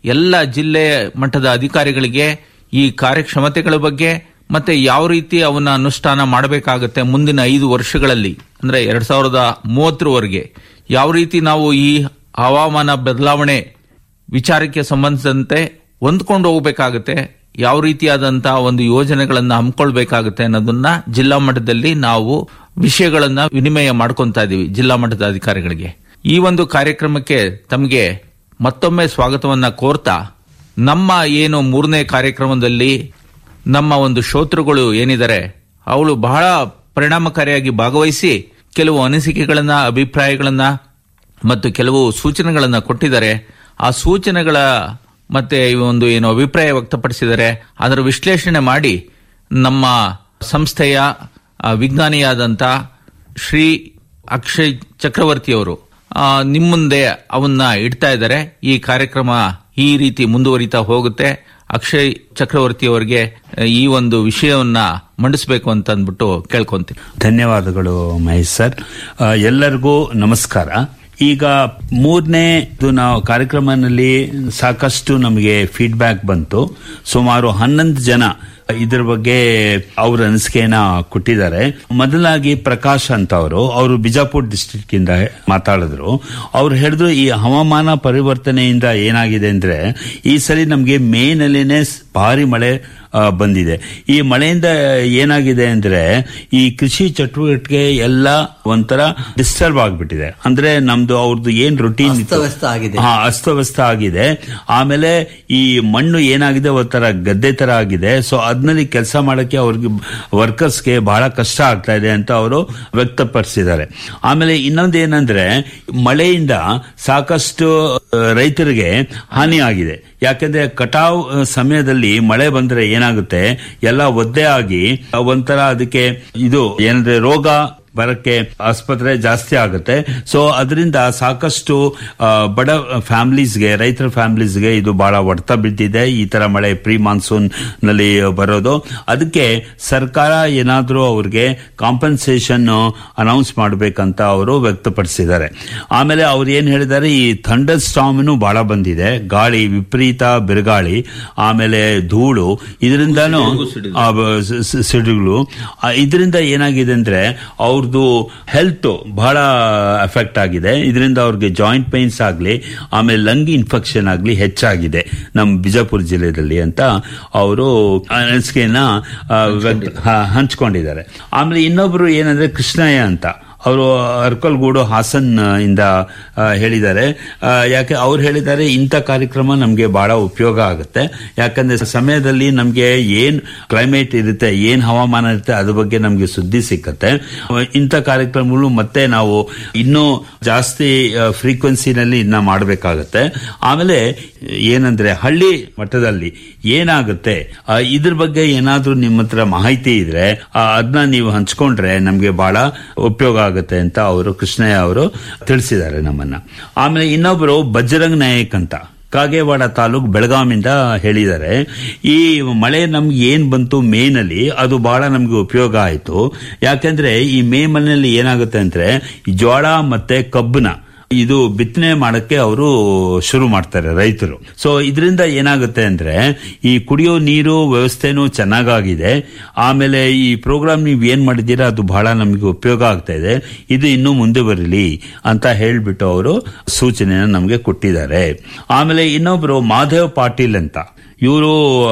S9: ಎಲ್ಲ ಜಿಲ್ಲೆ ಮಟ್ಟದ ಅಧಿಕಾರಿಗಳಿಗೆ ಈ ಕಾರ್ಯಕ್ಷಮತೆಗಳ ಬಗ್ಗೆ ಮತ್ತೆ ಯಾವ ರೀತಿ ಅವನ್ನ ಅನುಷ್ಠಾನ ಮಾಡಬೇಕಾಗುತ್ತೆ ಮುಂದಿನ ಐದು ವರ್ಷಗಳಲ್ಲಿ ಅಂದ್ರೆ ಎರಡ್ ಸಾವಿರದ ಮೂವತ್ತರವರೆಗೆ ಯಾವ ರೀತಿ ನಾವು ಈ ಹವಾಮಾನ ಬದಲಾವಣೆ ವಿಚಾರಕ್ಕೆ ಸಂಬಂಧಿಸಿದಂತೆ ಹೊಂದ್ಕೊಂಡು ಹೋಗಬೇಕಾಗುತ್ತೆ ಯಾವ ರೀತಿಯಾದಂತಹ ಒಂದು ಯೋಜನೆಗಳನ್ನ ಹಮ್ಮಿಕೊಳ್ಬೇಕಾಗುತ್ತೆ ಅನ್ನೋದನ್ನ ಜಿಲ್ಲಾ ಮಟ್ಟದಲ್ಲಿ ನಾವು ವಿಷಯಗಳನ್ನ ವಿನಿಮಯ ಮಾಡ್ಕೊಂತಾ ಇದೀವಿ ಜಿಲ್ಲಾ ಮಟ್ಟದ ಅಧಿಕಾರಿಗಳಿಗೆ ಈ ಒಂದು ಕಾರ್ಯಕ್ರಮಕ್ಕೆ ತಮಗೆ ಮತ್ತೊಮ್ಮೆ ಸ್ವಾಗತವನ್ನ ಕೋರ್ತಾ ನಮ್ಮ ಏನು ಮೂರನೇ ಕಾರ್ಯಕ್ರಮದಲ್ಲಿ ನಮ್ಮ ಒಂದು ಶ್ರೋತೃಗಳು ಏನಿದ್ದಾರೆ ಅವಳು ಬಹಳ ಪರಿಣಾಮಕಾರಿಯಾಗಿ ಭಾಗವಹಿಸಿ ಕೆಲವು ಅನಿಸಿಕೆಗಳನ್ನ ಅಭಿಪ್ರಾಯಗಳನ್ನ ಮತ್ತು ಕೆಲವು ಸೂಚನೆಗಳನ್ನ ಕೊಟ್ಟಿದ್ದಾರೆ ಆ ಸೂಚನೆಗಳ ಮತ್ತೆ ಈ ಒಂದು ಏನು ಅಭಿಪ್ರಾಯ ವ್ಯಕ್ತಪಡಿಸಿದರೆ ಅದರ ವಿಶ್ಲೇಷಣೆ ಮಾಡಿ ನಮ್ಮ ಸಂಸ್ಥೆಯ ಆ, ವಿಜ್ಞಾನಿಯಾದಂಥ ಶ್ರೀ ಅಕ್ಷಯ್ ಚಕ್ರವರ್ತಿಯವರು ಆ, ನಿಮ್ಮ ಮುಂದೆ ಅವನ್ನ ಇಡ್ತಾ ಇದ್ದಾರೆ ಈ ಕಾರ್ಯಕ್ರಮ ಈ ರೀತಿ ಮುಂದುವರಿತಾ ಹೋಗುತ್ತೆ ಅಕ್ಷಯ್ ಚಕ್ರವರ್ತಿ ಅವರಿಗೆ ಈ ಒಂದು ವಿಷಯವನ್ನ ಮಂಡಿಸಬೇಕು ಅಂತ ಅಂದ್ಬಿಟ್ಟು ಕೇಳ್ಕೊಂತೀನಿ
S10: ಧನ್ಯವಾದಗಳು ಮಹೇಶ್ ಸರ್ ಆ, ಎಲ್ಲರಿಗೂ ನಮಸ್ಕಾರ ಈಗ ಮೂರನೇ ನಾವು ಕಾರ್ಯಕ್ರಮದಲ್ಲಿ ಸಾಕಷ್ಟು ನಮಗೆ ಫೀಡ್ಬ್ಯಾಕ್ ಬಂತು ಸುಮಾರು ಹನ್ನೊಂದು ಜನ ಇದ್ರ ಬಗ್ಗೆ ಅವ್ರ ಅನಿಸಿಕೆಯನ್ನ ಕೊಟ್ಟಿದ್ದಾರೆ ಮೊದಲಾಗಿ ಪ್ರಕಾಶ್ ಅಂತ ಅವರು ಅವರು ಬಿಜಾಪುರ್ ಡಿಸ್ಟ್ರಿಕ್ಟ್ ಇಂದ ಮಾತಾಡಿದ್ರು ಅವ್ರು ಹೇಳಿದ್ರು ಈ ಹವಾಮಾನ ಪರಿವರ್ತನೆಯಿಂದ ಏನಾಗಿದೆ ಅಂದ್ರೆ ಈ ಸರಿ ನಮಗೆ ಮೇ ನಲ್ಲಿನೇ ಭಾರಿ ಮಳೆ ಆ, ಬಂದಿದೆ ಈ ಮಳೆಯಿಂದ ಏನಾಗಿದೆ ಅಂದ್ರೆ ಈ ಕೃಷಿ ಚಟುವಟಿಕೆ ಎಲ್ಲ ಒಂಥರ ಡಿಸ್ಟರ್ಬ್ ಆಗ್ಬಿಟ್ಟಿದೆ ಅಂದ್ರೆ ನಮ್ದು ಅವ್ರದ್ದು ಏನ್ ರೊಟೀನ್
S7: ಅಸ್ತವ್ಯಸ್ತ ಆಗಿದೆ.
S10: ಹಾ ಅಸ್ತವ್ಯಸ್ತ ಆಗಿದೆ ಆಮೇಲೆ ಈ ಮಣ್ಣು ಏನಾಗಿದೆ ಒಂಥರ ಗದ್ದೆ ತರ ಆಗಿದೆ ಸೊ ಅದ್ನಲ್ಲಿ ಕೆಲಸ ಮಾಡಕ್ಕೆ ಅವ್ರಿಗೆ ವರ್ಕರ್ಸ್ಗೆ ಬಹಳ ಕಷ್ಟ ಆಗ್ತಾ ಇದೆ ಅಂತ ಅವರು ವ್ಯಕ್ತಪಡಿಸಿದ್ದಾರೆ ಆಮೇಲೆ ಇನ್ನೊಂದು ಏನಂದ್ರೆ ಮಳೆಯಿಂದ ಸಾಕಷ್ಟು ಆ, ರೈತರಿಗೆ ಹಾನಿ ಆಗಿದೆ ಯಾಕಂದ್ರೆ ಕಟಾವ್ ಆ, ಸಮಯದಲ್ಲಿ ಮಳೆ ಬಂದ್ರೆ ಏನಾಗುತ್ತೆ ಎಲ್ಲ ಒದ್ದೆ ಆಗಿ ಆ, ಒಂಥರ ಅದಕ್ಕೆ ಇದು ಏನಂದ್ರೆ ರೋಗ ಬರಕ್ಕೆ ಆಸ್ಪತ್ರೆ ಜಾಸ್ತಿ ಆಗುತ್ತೆ ಸೊ ಅದರಿಂದ ಸಾಕಷ್ಟು ಆ, ಬಡ ಫ್ಯಾಮಿಲೀಸ್ಗೆ ರೈತರ ಫ್ಯಾಮಿಲೀಸ್ಗೆ ಇದು ಬಹಳ ಹೊಡೆತ ಬಿದ್ದಿದೆ ಈ ತರ ಮಳೆ ಪ್ರೀ ಮಾನ್ಸೂನ್ ನಲ್ಲಿ ಬರೋದು ಅದಕ್ಕೆ ಸರ್ಕಾರ ಏನಾದರೂ ಅವ್ರಿಗೆ ಕಾಂಪನ್ಸೇಷನ್ ಅನೌನ್ಸ್ ಮಾಡಬೇಕಂತ ಅವರು ವ್ಯಕ್ತಪಡಿಸಿದ್ದಾರೆ ಆಮೇಲೆ ಅವ್ರು ಏನ್ ಹೇಳಿದ್ದಾರೆ ಈ ಥಂಡರ್ ಸ್ಟಾಮ್ನು ಬಹಳ ಬಂದಿದೆ ಗಾಳಿ ವಿಪರೀತ ಬಿರುಗಾಳಿ ಆಮೇಲೆ ಧೂಳು ಇದರಿಂದಾನು ಆ, ಬ- ಸ- ಸ- ಸಿಡಿಗಳು ಆ, ಇದರಿಂದ ಏನಾಗಿದೆ ಅಂದ್ರೆ ಅವ್ರದ್ದು ಹೆಲ್ತ್ ಬಹಳ ಎಫೆಕ್ಟ್ ಆಗಿದೆ ಇದರಿಂದ ಅವ್ರಿಗೆ ಜಾಯಿಂಟ್ ಪೈನ್ಸ್ ಆಗ್ಲಿ ಆಮೇಲೆ ಲಂಗ್ ಇನ್ಫೆಕ್ಷನ್ ಆಗ್ಲಿ ಹೆಚ್ಚಾಗಿದೆ ನಮ್ಮ ಬಿಜಾಪುರ ಜಿಲ್ಲೆಯಲ್ಲಿ ಅಂತ ಅವರು ಅನಿಸಿಕೆಯನ್ನ ಆ, ವ್ಯಕ್ತ- ಹ- ಹಂಚ್ಕೊಂಡಿದ್ದಾರೆ ಆಮೇಲೆ ಇನ್ನೊಬ್ರು ಏನಂದ್ರೆ ಕೃಷ್ಣಯ್ಯ ಅಂತ ಅವರು ಅರ್ಕಲ್ಗೂಡು ಹಾಸನ್ ಆ, ಇಂದ ಆ, ಹೇಳಿದ್ದಾರೆ ಆ, ಯಾಕೆ ಅವ್ರು ಹೇಳಿದ್ದಾರೆ ಇಂಥ ಕಾರ್ಯಕ್ರಮ ನಮಗೆ ಬಹಳ ಉಪಯೋಗ ಆಗುತ್ತೆ ಯಾಕಂದ್ರೆ ಸಮಯದಲ್ಲಿ ನಮಗೆ ಏನ್ ಕ್ಲೈಮೇಟ್ ಇರುತ್ತೆ ಏನ್ ಹವಾಮಾನ ಇರುತ್ತೆ ಅದ್ರ ಬಗ್ಗೆ ನಮಗೆ ಸುದ್ದಿ ಸಿಕ್ಕತ್ತೆ ಇಂಥ ಕಾರ್ಯಕ್ರಮಗಳು ಮತ್ತೆ ನಾವು ಇನ್ನೂ ಜಾಸ್ತಿ ಫ್ರೀಕ್ವೆನ್ಸಿನಲ್ಲಿ ಇನ್ನ ಮಾಡಬೇಕಾಗತ್ತೆ ಆಮೇಲೆ ಏನಂದ್ರೆ ಹಳ್ಳಿ ಮಟ್ಟದಲ್ಲಿ ಏನಾಗುತ್ತೆ ಆ, ಇದ್ರ ಬಗ್ಗೆ ಏನಾದ್ರೂ ನಿಮ್ಮ ಹತ್ರ ಮಾಹಿತಿ ಇದ್ರೆ ಅದನ್ನ ನೀವು ಹಂಚ್ಕೊಂಡ್ರೆ ನಮ್ಗೆ ಬಹಳ ಉಪಯೋಗ ಆಗುತ್ತೆ ಅಂತ ಅವರು ಕೃಷ್ಣಯ್ಯ ಅವರು ತಿಳಿಸಿದ್ದಾರೆ ನಮ್ಮನ್ನ ಆಮೇಲೆ ಇನ್ನೊಬ್ರು ಬಜರಂಗ್ ನಾಯಕ್ ಅಂತ ಕಾಗೇವಾಡ ತಾಲೂಕ್ ಬೆಳಗಾವಿಂದ ಹೇಳಿದ್ದಾರೆ ಈ ಮಳೆ ನಮ್ಗೆ ಏನ್ ಬಂತು ಮೇನಲ್ಲಿ ಅದು ಬಹಳ ನಮ್ಗೆ ಉಪಯೋಗ ಆಯ್ತು ಯಾಕಂದ್ರೆ ಈ ಮೇ ಮನೆಯಲ್ಲಿ ಏನಾಗುತ್ತೆ ಅಂದ್ರೆ ಈ ಜೋಳ ಮತ್ತೆ ಕಬ್ಬನ ಇದು ಬಿತ್ತನೆ ಮಾಡಕ್ಕೆ ಅವರು ಶುರು ಮಾಡ್ತಾರೆ ರೈತರು ಸೊ ಇದರಿಂದ ಏನಾಗುತ್ತೆ ಅಂದ್ರೆ ಈ ಕುಡಿಯೋ ನೀರು ವ್ಯವಸ್ಥೆನೂ ಚೆನ್ನಾಗಾಗಿದೆ ಆಮೇಲೆ ಈ ಪ್ರೋಗ್ರಾಮ್ ನೀವು ಏನ್ ಮಾಡಿದ್ದೀರಾ ಅದು ಬಹಳ ನಮಗೆ ಉಪಯೋಗ ಆಗ್ತಾ ಇದೆ ಇದು ಇನ್ನೂ ಮುಂದೆ ಬರಲಿ ಅಂತ ಹೇಳ್ಬಿಟ್ಟು ಅವರು ಸೂಚನೆಯನ್ನು ನಮಗೆ ಕೊಟ್ಟಿದ್ದಾರೆ ಆಮೇಲೆ ಇನ್ನೊಬ್ರು ಮಾಧವ್ ಪಾಟೀಲ್ ಅಂತ ಇವರು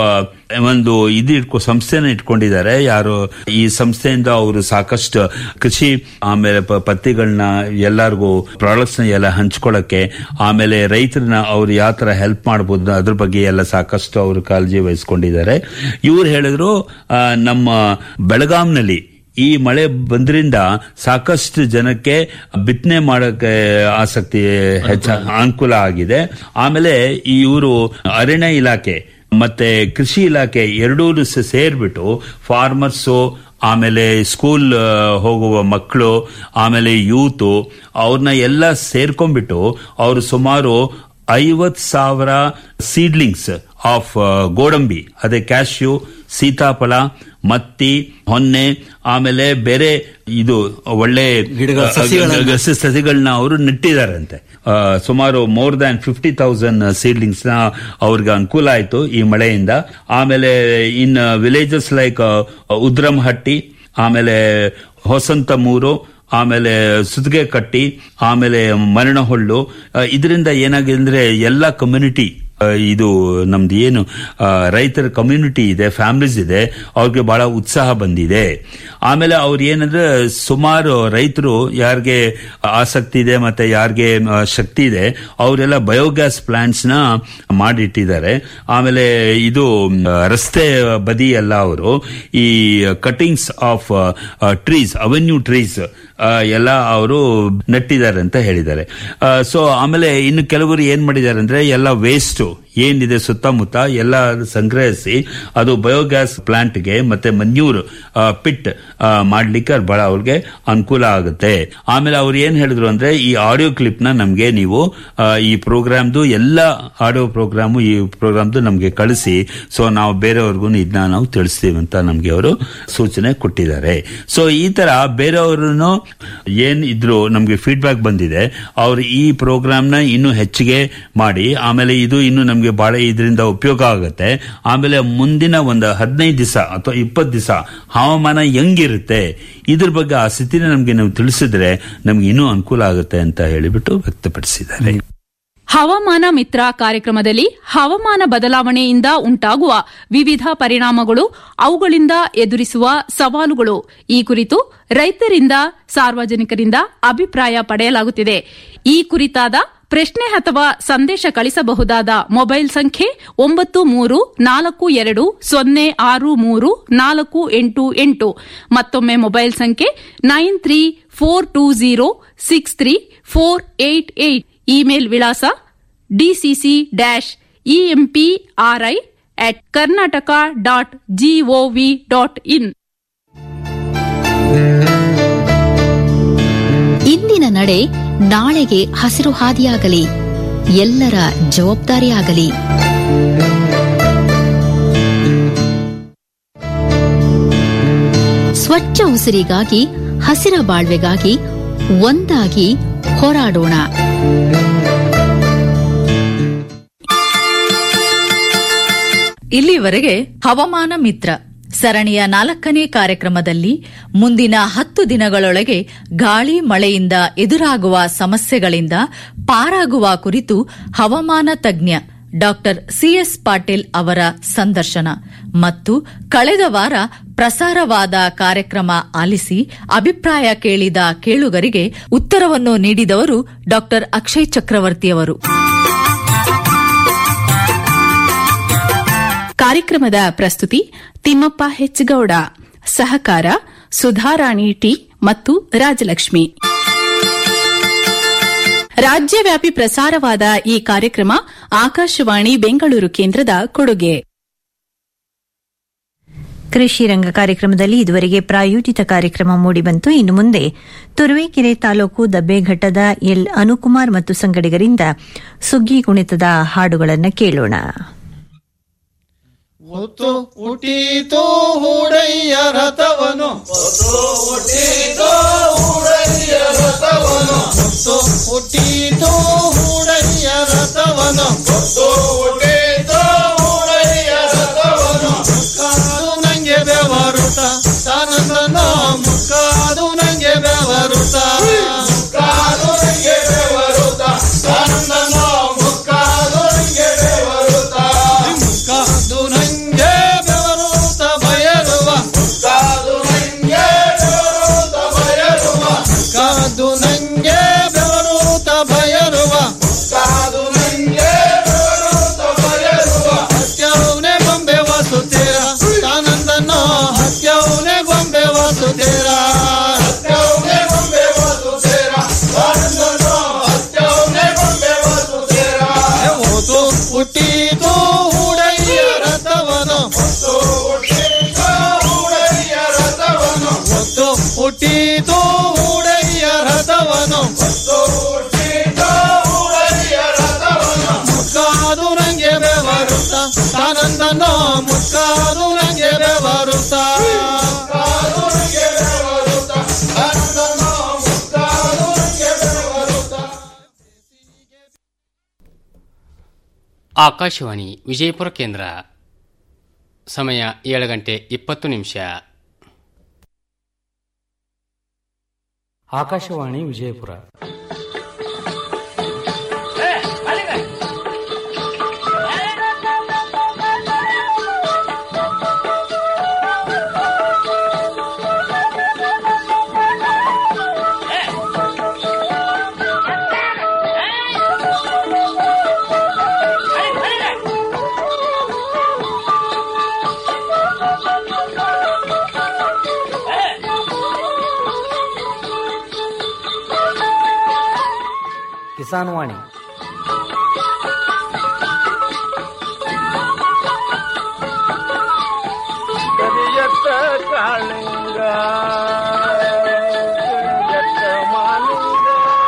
S10: ಒಂದು ಇದು ಇಟ್ಕೊ ಸಂಸ್ಥೆನ ಇಟ್ಕೊಂಡಿದ್ದಾರೆ ಯಾರು ಈ ಸಂಸ್ಥೆಯಿಂದ ಅವರು ಸಾಕಷ್ಟು ಕೃಷಿ ಆಮೇಲೆ ಪ- ಪತ್ತಿಗಳನ್ನ ಎಲ್ಲರಿಗೂ ಪ್ರಾಡಕ್ಟ್ಸ್ ನ ಎಲ್ಲ ಹಂಚ್ಕೊಳ್ಳಕ್ಕೆ ಆಮೇಲೆ ರೈತರನ್ನ ಅವ್ರು ಯಾವ ತರ ಹೆಲ್ಪ್ ಮಾಡಬಹುದು ಅದ್ರ ಬಗ್ಗೆ ಎಲ್ಲ ಸಾಕಷ್ಟು ಅವರು ಕಾಳಜಿ ವಹಿಸ್ಕೊಂಡಿದ್ದಾರೆ ಇವ್ರು ಹೇಳಿದ್ರು ಆ, ನಮ್ಮ ಬೆಳಗಾಂನಲ್ಲಿ ಈ ಮಳೆ ಬಂದ್ರಿಂದ ಸಾಕಷ್ಟು ಜನಕ್ಕೆ ಬಿತ್ತನೆ ಮಾಡಕ್ಕೆ ಆಸಕ್ತಿ ಹೆಚ್ಚ ಅನುಕೂಲ ಆಗಿದೆ ಆಮೇಲೆ ಇವರು ಅರಣ್ಯ ಇಲಾಖೆ ಮತ್ತೆ ಕೃಷಿ ಇಲಾಖೆ ಎರಡೂ ಸೇರ್ಬಿಟ್ಟು ಫಾರ್ಮರ್ಸು ಆಮೇಲೆ ಸ್ಕೂಲ್ ಆ, ಹೋಗುವ ಮಕ್ಕಳು ಆಮೇಲೆ ಯೂತು ಅವ್ರನ್ನ ಎಲ್ಲ ಸೇರ್ಕೊಂಡ್ಬಿಟ್ಟು ಅವರು ಸುಮಾರು ಐವತ್ ಸಾವಿರ ಸೀಡ್ಲಿಂಗ್ಸ್ ಆಫ್ ಗೋಡಂಬಿ ಅದೇ ಕ್ಯಾಶ್ಯೂ ಸೀತಾಫಲ ಮತ್ತಿ ಹೊನ್ನೆ ಆಮೇಲೆ ಬೇರೆ ಇದು ಒಳ್ಳೆ
S7: ಗಿಡಗಳ ಸಸಿಗಳನ್ನ-
S10: ಗ- ಸಸಿಗಳನ್ನ ಅವರು ನೆಟ್ಟಿದಾರಂತೆ ಆ, ಸುಮಾರು more than fifty thousand seedlings ನ ಅವ್ರಿಗೆ ಅನುಕೂಲ ಆಯ್ತು ಈ ಮಳೆಯಿಂದ ಆಮೇಲೆ ಇನ್ ವಿಲೇಜಸ್ ಲೈಕ್ ಉದ್ರಮಹಟ್ಟಿ ಆಮೇಲೆ ಹೊಸಂತಮೂರು ಆಮೇಲೆ ಸುದ್ಗೆ ಕಟ್ಟಿ ಆಮೇಲೆ ಮರಣಹೊಳ್ಳು ಇದರಿಂದ ಏನಾಗಿದೆ ಅಂದ್ರೆ ಎಲ್ಲ ಕಮ್ಯುನಿಟಿ ಇದು ನಮ್ದು ಏನು ಆ, ರೈತರ ಕಮ್ಯುನಿಟಿ ಇದೆ ಫ್ಯಾಮಿಲೀಸ್ ಇದೆ ಅವ್ರಿಗೆ ಬಹಳ ಉತ್ಸಾಹ ಬಂದಿದೆ ಆಮೇಲೆ ಅವ್ರು ಏನಂದ್ರೆ ಸುಮಾರು ರೈತರು ಯಾರಿಗೆ ಆಸಕ್ತಿ ಇದೆ ಮತ್ತೆ ಯಾರಿಗೆ ಆ, ಶಕ್ತಿ ಇದೆ ಅವರೆಲ್ಲ ಬಯೋಗ್ಯಾಸ್ ಪ್ಲಾಂಟ್ಸ್ ನ ಮಾಡಿಟ್ಟಿದ್ದಾರೆ ಆಮೇಲೆ ಇದು ಮ್, ರಸ್ತೆ ಬದಿ ಎಲ್ಲ ಅವರು ಈ cuttings of trees avenue trees ಎಲ್ಲ ಅವರು ನೆಟ್ಟಿದ್ದಾರೆ ಅಂತ ಹೇಳಿದ್ದಾರೆ ಸೊ ಆಮೇಲೆ ಇನ್ನು ಕೆಲವರು ಏನ್ ಮಾಡಿದ್ದಾರೆ ಅಂದ್ರೆ ಎಲ್ಲ ವೇಸ್ಟ್ ಏನಿದೆ ಸುತ್ತಮುತ್ತ ಎಲ್ಲ ಸಂಗ್ರಹಿಸಿ ಅದು ಬಯೋಗ್ಯಾಸ್ ಪ್ಲಾಂಟ್ಗೆ ಮತ್ತೆ ಮನ್ಯೂರ್ ಪಿಟ್ ಮಾಡ್ಲಿಕ್ಕೆ ಅದು ಬಹಳ ಅವ್ರಿಗೆ ಅನುಕೂಲ ಆಗುತ್ತೆ ಆಮೇಲೆ ಅವ್ರು ಏನ್ ಹೇಳಿದ್ರು ಅಂದ್ರೆ ಈ ಆಡಿಯೋ ಕ್ಲಿಪ್ ನ ನಮ್ಗೆ ನೀವು ಆ, ಈ ಪ್ರೋಗ್ರಾಮ್ದು ಎಲ್ಲ ಆಡಿಯೋ ಪ್ರೋಗ್ರಾಮು ಈ ಪ್ರೋಗ್ರಾಮ್ದು ನಮ್ಗೆ ಕಳಿಸಿ ಸೊ ನಾವು ಬೇರೆಯವ್ರಿಗೂ ಇದನ್ನ ನಾವು ತಿಳಿಸ್ತೀವಿ ಅಂತ ನಮ್ಗೆ ಅವರು ಸೂಚನೆ ಕೊಟ್ಟಿದ್ದಾರೆ ಸೊ ಈ ತರ ಬೇರೆಯವ್ರನ್ನು ಏನ್ ಇದ್ರು ನಮ್ಗೆ ಫೀಡ್ಬ್ಯಾಕ್ ಬಂದಿದೆ ಅವ್ರು ಈ ಪ್ರೋಗ್ರಾಮ್ ನ ಇನ್ನೂ ಹೆಚ್ಚಿಗೆ ಮಾಡಿ ಆಮೇಲೆ ಇದು ಇನ್ನು ನಮ್ಗೆ ಬಹಳ ಇದರಿಂದ ಉಪಯೋಗ ಆಗುತ್ತೆ ಆಮೇಲೆ ಮುಂದಿನ ಒಂದು ಹದಿನೈದು ದಿವಸ ಅಥವಾ ಇಪ್ಪತ್ತು ದಿವಸ ಹವಾಮಾನ ಹೆಂಗಿರುತ್ತೆ ಇದ್ರ ಬಗ್ಗೆ ಆ ಸ್ಥಿತಿನ ನಮ್ಗೆ ನೀವು ತಿಳಿಸಿದ್ರೆ ನಮ್ಗೆ ಇನ್ನೂ ಅನುಕೂಲ ಆಗುತ್ತೆ ಅಂತ ಹೇಳಿಬಿಟ್ಟು ವ್ಯಕ್ತಪಡಿಸಿದ್ದಾರೆ
S6: ಹವಾಮಾನ ಮಿತ್ರ ಕಾರ್ಯಕ್ರಮದಲ್ಲಿ ಹವಾಮಾನ ಬದಲಾವಣೆಯಿಂದ ಉಂಟಾಗುವ ವಿವಿಧ ಪರಿಣಾಮಗಳು ಅವುಗಳಿಂದ ಎದುರಿಸುವ ಸವಾಲುಗಳು ಈ ಕುರಿತು ರೈತರಿಂದ ಸಾರ್ವಜನಿಕರಿಂದ ಅಭಿಪ್ರಾಯ ಪಡೆಯಲಾಗುತ್ತಿದೆ ಈ ಕುರಿತಾದ ಪ್ರಶ್ನೆ ಅಥವಾ ಸಂದೇಶ ಕಳಿಸಬಹುದಾದ ಮೊಬೈಲ್ ಸಂಖ್ಯೆ ಒಂಬತ್ತು ಮೂರು ನಾಲ್ಕು ಎರಡು ಸೊನ್ನೆ ಆರು ಮೂರು ನಾಲ್ಕು ಎಂಟು ಎಂಟು ಮತ್ತೊಮ್ಮೆ ಮೊಬೈಲ್ ಸಂಖ್ಯೆ nine three four two zero six three four eight eight email ವಿಳಾಸ DCC dash EMPRI at Karnataka dot GOV dot in
S11: ಇಂದಿನ ನಡೆ ನಾಳೆಗೆ ಹಸಿರು ಹಾದಿಯಾಗಲಿ ಎಲ್ಲರ ಜವಾಬ್ದಾರಿಯಾಗಲಿ ಸ್ವಚ್ಛ ಉಸಿರಿಗಾಗಿ ಹಸಿರ ಬಾಳ್ವೆಗಾಗಿ ಒಂದಾಗಿ ಹೋರಾಡೋಣ
S12: ಇಲ್ಲಿವರೆಗೆ ಹವಾಮಾನ ಮಿತ್ರ ಸರಣಿಯ ನಾಲ್ಕನೇ ಕಾರ್ಯಕ್ರಮದಲ್ಲಿ ಮುಂದಿನ ಹತ್ತು ದಿನಗಳೊಳಗೆ ಗಾಳಿ ಮಳೆಯಿಂದ ಎದುರಾಗುವ ಸಮಸ್ಯೆಗಳಿಂದ ಪಾರಾಗುವ ಕುರಿತು ಹವಾಮಾನ ತಜ್ಞ ಡಾಕ್ಟರ್ ಸಿಎಸ್ ಪಾಟೀಲ್ ಅವರ ಸಂದರ್ಶನ ಮತ್ತು ಕಳೆದ ವಾರ ಪ್ರಸಾರವಾದ ಕಾರ್ಯಕ್ರಮ ಆಲಿಸಿ ಅಭಿಪ್ರಾಯ ಕೇಳಿದ ಕೇಳುಗರಿಗೆ ಉತ್ತರವನ್ನು ನೀಡಿದವರು ಡಾಕ್ಟರ್ ಅಕ್ಷಯ್ ಚಕ್ರವರ್ತಿಯವರು
S5: ಕಾರ್ಯಕ್ರಮದ ಪ್ರಸ್ತುತಿ ತಿಮ್ಮಪ್ಪ ಹೆಚ್ಗೌಡ ಸಹಕಾರ ಸುಧಾರಾಣಿ ಟಿ ಮತ್ತು ರಾಜಲಕ್ಷ್ಮಿ ರಾಜ್ಯವ್ಯಾಪಿ ಪ್ರಸಾರವಾದ ಈ ಕಾರ್ಯಕ್ರಮ ಆಕಾಶವಾಣಿ ಬೆಂಗಳೂರು ಕೇಂದ್ರದ ಕೊಡುಗೆ
S4: ಕೃಷಿ ರಂಗ ಕಾರ್ಯಕ್ರಮದಲ್ಲಿ ಇದುವರೆಗೆ ಪ್ರಾಯೋಜಿತ ಕಾರ್ಯಕ್ರಮ ಮೂಡಿಬಂತು ಇನ್ನು ಮುಂದೆ ತುರುವೇಕೆರೆ ತಾಲೂಕು ದಬ್ಬೆಘಟ್ಟದ ಎಲ್ ಅನುಕುಮಾರ್ ಮತ್ತು ಸಂಗಡಿಗರಿಂದ ಸುಗ್ಗಿ ಕುಣಿತದ ಹಾಡುಗಳನ್ನು ಕೇಳೋಣ
S13: ಹೊತ್ತು ಹುಟ್ಟೀತೋ ಹೂಡಯ್ಯ ರಥವನು ಹೊತ್ತು ಹುಟ್ಟೀತೋ ಹೂಡಯ್ಯ ರಥವನು ಹೊತ್ತು ಹುಟ್ಟೀತೋ ಹೂಡಯ್ಯ ರಥವನು ಹೊತ್ತು ಹುಟ್ಟೀತೋ ಹೂಡಯ್ಯ ರಥವನು ಮುಕ್ಕಾದು ನಂಗೆ ಬೆವರುತ ತಾನಂದನೋ ಮುಕ್ಕಾದು ನಂಗೆ ಬೆವರುತ ಮುಕ್ಕಾದು ನಂಗೆ ಬೆವರುತ ತಾನಂದನೋ ಮುಕ್ಕಾದು ನಂಗೆ ಬೆವರುತ ಮುಕ್ಕಾದು ನಂಗೆ ಬೆವರುತ ಬಯರುವ ಮುಕ್ಕಾದು ನಂಗೆ ಬೆವರುತ ಬಯರುವ ಮುಕ್ಕಾದು ನಂಗೆ ಬೆವರುತ ಬಯರುವ ಮುಕ್ಕಾದು ನಂಗೆ ಬೆವರುತ ಬಯರುವ ಹತ್ಯವನೆ ಗೊಂಬೆ ವಾಸುತ್ತೇರ ತಾನಂದನೋ ಹತ್ಯವನೆ ಗೊಂಬೆ ವಾಸುತ್ತೇರ ಹತ್ಯವನೆ ಗೊಂಬೆ ವಾಸುತ್ತೇರ ತಾನಂದನೋ ಹತ್ಯವನೆ ಗೊಂಬೆ ವಾಸುತ್ತೇರ ಹೋತು ಹುಟ್ಟಿತು ಹುಡಯ್ಯ ರಥವನು ಹೊತ್ತು ಹುಟ್ಟಿತು ಹುಡಯ್ಯ ರಥವನು ಹೊತ್ತು ಹುಟ್ಟಿತು ಹುಡಯ್ಯ ರಥವನು ಹೊತ್ತು ಹುಟ್ಟಿತು ಹುಡಯ್ಯ ರಥವನು ಮುಕ್ಕಾದು ನಂಗೆ ಬೆವರುತ್ತ ತಾನಂದನೋ ಮುಕ್ಕಾದು ನಂಗೆ ಬೆವರುತ್ತ
S14: ಆಕಾಶವಾಣಿ ವಿಜಯಪುರ ಕೇಂದ್ರ ಸಮಯ ಏಳು ಗಂಟೆ ಇಪ್ಪತ್ತು ನಿಮಿಷ
S15: ಆಕಾಶವಾಣಿ ವಿಜಯಪುರ ಕಿಸಾನ್ ವಾಣಿ
S13: ಕರಿಯತ್ತ ಕಾಳಿಂಗ ಕರಿಯತ್ತ ಮಾಲಿಂಗ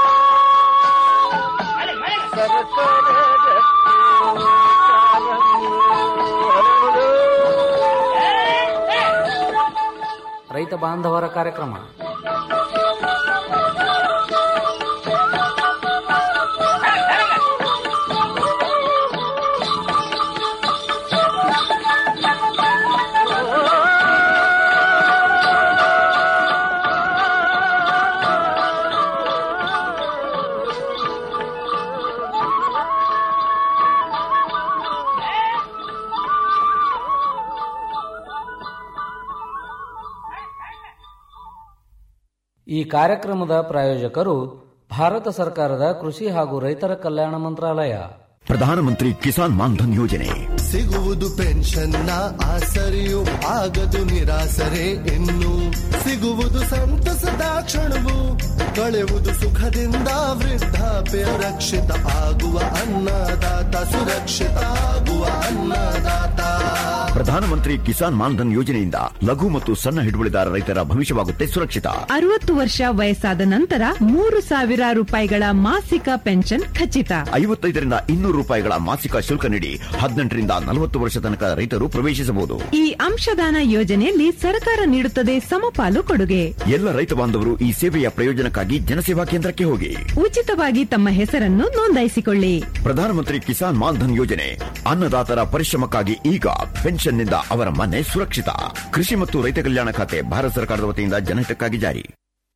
S13: ಸರಸರ ಗಟ್ಟಿ ಕಾಲಂಗಿ ಹರಡು.
S15: ರೈತ ಬಾಂಧವರ ಕಾರ್ಯಕ್ರಮ ಈ ಕಾರ್ಯಕ್ರಮದ ಪ್ರಾಯೋಜಕರು ಭಾರತ ಸರ್ಕಾರದ ಕೃಷಿ ಹಾಗೂ ರೈತರ ಕಲ್ಯಾಣ ಮಂತ್ರಾಲಯ
S16: ಪ್ರಧಾನಮಂತ್ರಿ ಕಿಸಾನ್ ಮಾನ್ಧನ್ ಯೋಜನೆ
S17: ಸಿಗುವುದು ಪೆನ್ಷನ್ನ ಆಸರೆಯು ಆಗದು ನಿರಾಸರೆ ಇನ್ನು ಸಿಗುವುದು ಸಂತಸದ ಕ್ಷಣವು ಕಳೆವುದು ಸುಖದಿಂದ ವೃದ್ಧಾಪ್ಯ ರಕ್ಷಿತ ಆಗುವ ಅನ್ನದಾತ ಸುರಕ್ಷಿತ ಆಗುವ ಅನ್ನದಾತ
S16: ಪ್ರಧಾನಮಂತ್ರಿ ಕಿಸಾನ್ ಮಾನ್ಧನ್ ಯೋಜನೆಯಿಂದ ಲಘು ಮತ್ತು ಸಣ್ಣ ಹಿಡುವಳಿದಾರ ರೈತರ ಭವಿಷ್ಯವಾಗುತ್ತೆ ಸುರಕ್ಷಿತ
S18: ಅರವತ್ತು ವರ್ಷ ವಯಸ್ಸಾದ ನಂತರ ಮೂರು ಸಾವಿರ ರೂಪಾಯಿಗಳ ಮಾಸಿಕ ಪೆನ್ಷನ್ ಖಚಿತ
S16: ಐವತ್ತೈದರಿಂದ ಇನ್ನೂರು ರೂಪಾಯಿಗಳ ಮಾಸಿಕ ಶುಲ್ಕ ನೀಡಿ ಹದಿನೆಂಟರಿಂದ ನಲವತ್ತು ವರ್ಷ ತನಕ ರೈತರು ಪ್ರವೇಶಿಸಬಹುದು
S18: ಈ ಅಂಶದಾನ ಯೋಜನೆಯಲ್ಲಿ ಸರ್ಕಾರ ನೀಡುತ್ತದೆ ಸಮಪಾಲು ಕೊಡುಗೆ
S16: ಎಲ್ಲ ರೈತ ಬಾಂಧವರು ಈ ಸೇವೆಯ ಪ್ರಯೋಜನಕ್ಕಾಗಿ ಜನಸೇವಾ ಕೇಂದ್ರಕ್ಕೆ ಹೋಗಿ
S18: ಉಚಿತವಾಗಿ ತಮ್ಮ ಹೆಸರನ್ನು ನೋಂದಾಯಿಸಿಕೊಳ್ಳಿ
S16: ಪ್ರಧಾನಮಂತ್ರಿ ಕಿಸಾನ್ ಮಾನ್ಧನ್ ಯೋಜನೆ ಅನ್ನದಾತರ ಪರಿಶ್ರಮಕ್ಕಾಗಿ ಈಗ ಪೆನ್ಷನ್ನಿಂದ ಅವರ ಮನೆ ಸುರಕ್ಷಿತ ಕೃಷಿ ಮತ್ತು ರೈತ ಕಲ್ಯಾಣ ಖಾತೆ ಭಾರತ ಸರ್ಕಾರದ ವತಿಯಿಂದ ಜನಹಿತಕ್ಕಾಗಿ ಜಾರಿ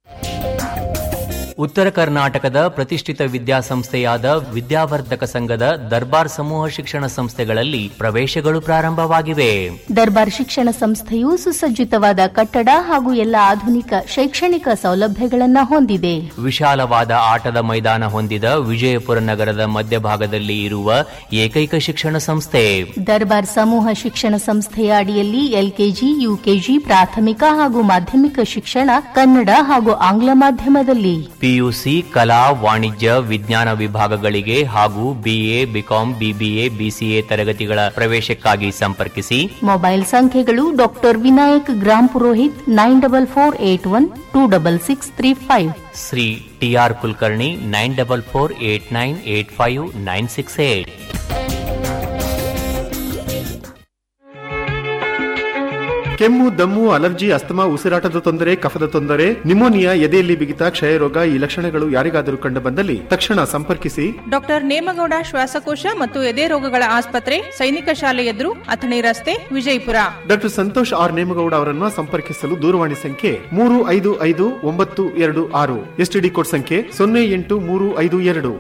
S19: ಉತ್ತರ ಕರ್ನಾಟಕದ ಪ್ರತಿಷ್ಠಿತ ವಿದ್ಯಾಸಂಸ್ಥೆಯಾದ ವಿದ್ಯಾವರ್ಧಕ ಸಂಘದ ದರ್ಬಾರ್ ಸಮೂಹ ಶಿಕ್ಷಣ ಸಂಸ್ಥೆಗಳಲ್ಲಿ ಪ್ರವೇಶಗಳು ಪ್ರಾರಂಭವಾಗಿವೆ
S20: ದರ್ಬಾರ್ ಶಿಕ್ಷಣ ಸಂಸ್ಥೆಯು ಸುಸಜ್ಜಿತವಾದ ಕಟ್ಟಡ ಹಾಗೂ ಎಲ್ಲ ಆಧುನಿಕ ಶೈಕ್ಷಣಿಕ ಸೌಲಭ್ಯಗಳನ್ನು ಹೊಂದಿದೆ
S19: ವಿಶಾಲವಾದ ಆಟದ ಮೈದಾನ ಹೊಂದಿದ ವಿಜಯಪುರ ನಗರದ ಮಧ್ಯಭಾಗದಲ್ಲಿ ಇರುವ ಏಕೈಕ ಶಿಕ್ಷಣ ಸಂಸ್ಥೆ
S20: ದರ್ಬಾರ್ ಸಮೂಹ ಶಿಕ್ಷಣ ಸಂಸ್ಥೆಯ ಅಡಿಯಲ್ಲಿ ಎಲ್ಕೆಜಿ ಯುಕೆಜಿ ಪ್ರಾಥಮಿಕ ಹಾಗೂ ಮಾಧ್ಯಮಿಕ ಶಿಕ್ಷಣ ಕನ್ನಡ ಹಾಗೂ ಆಂಗ್ಲ ಮಾಧ್ಯಮದಲ್ಲಿ
S19: ಪಿಯುಸಿ ಕಲಾ ವಾಣಿಜ್ಯ ವಿಜ್ಞಾನ ವಿಭಾಗಗಳಿಗೆ ಹಾಗೂ ಬಿಎ ಬಿಕಾಂ ಬಿಬಿಎ ಬಿಸಿಎ ತರಗತಿಗಳ ಪ್ರವೇಶಕ್ಕಾಗಿ ಸಂಪರ್ಕಿಸಿ
S20: ಮೊಬೈಲ್ ಸಂಖ್ಯೆಗಳು doctor Vinayak Grampurohit nine double four eight one two double six three five
S19: Shri TR Kulkarni nine double four eight nine eight five nine six eight
S21: ಕೆಮ್ಮು ದಮ್ಮು ಅಲರ್ಜಿ ಅಸ್ತಮಾ ಉಸಿರಾಟದ ತೊಂದರೆ ಕಫದ ತೊಂದರೆ ನಿಮೋನಿಯಾ ಎದೆಯಲ್ಲಿ ಬಿಗಿತ ಕ್ಷಯರೋಗ ಈ ಲಕ್ಷಣಗಳು ಯಾರಿಗಾದರೂ ಕಂಡು ಬಂದಲ್ಲಿ ತಕ್ಷಣ ಸಂಪರ್ಕಿಸಿ
S22: ಡಾಕ್ಟರ್ ನೇಮಗೌಡ ಶ್ವಾಸಕೋಶ ಮತ್ತು ಎದೆ ರೋಗಗಳ ಆಸ್ಪತ್ರೆ ಸೈನಿಕ ಶಾಲೆ ಎದುರು ಅಥಣಿ ರಸ್ತೆ ವಿಜಯಪುರ
S21: ಡಾಕ್ಟರ್ ಸಂತೋಷ್ ಆರ್ ನೇಮಗೌಡ ಅವರನ್ನು ಸಂಪರ್ಕಿಸಲು ದೂರವಾಣಿ ಸಂಖ್ಯೆ ಮೂರು ಐದು ಐದು ಒಂಬತ್ತು ಎರಡು ಆರು ಎಸ್ಟಿಡಿ ಕೋಡ್ ಸಂಖ್ಯೆ ಸೊನ್ನೆ ಎಂಟು ಮೂರು ಐದು ಎರಡು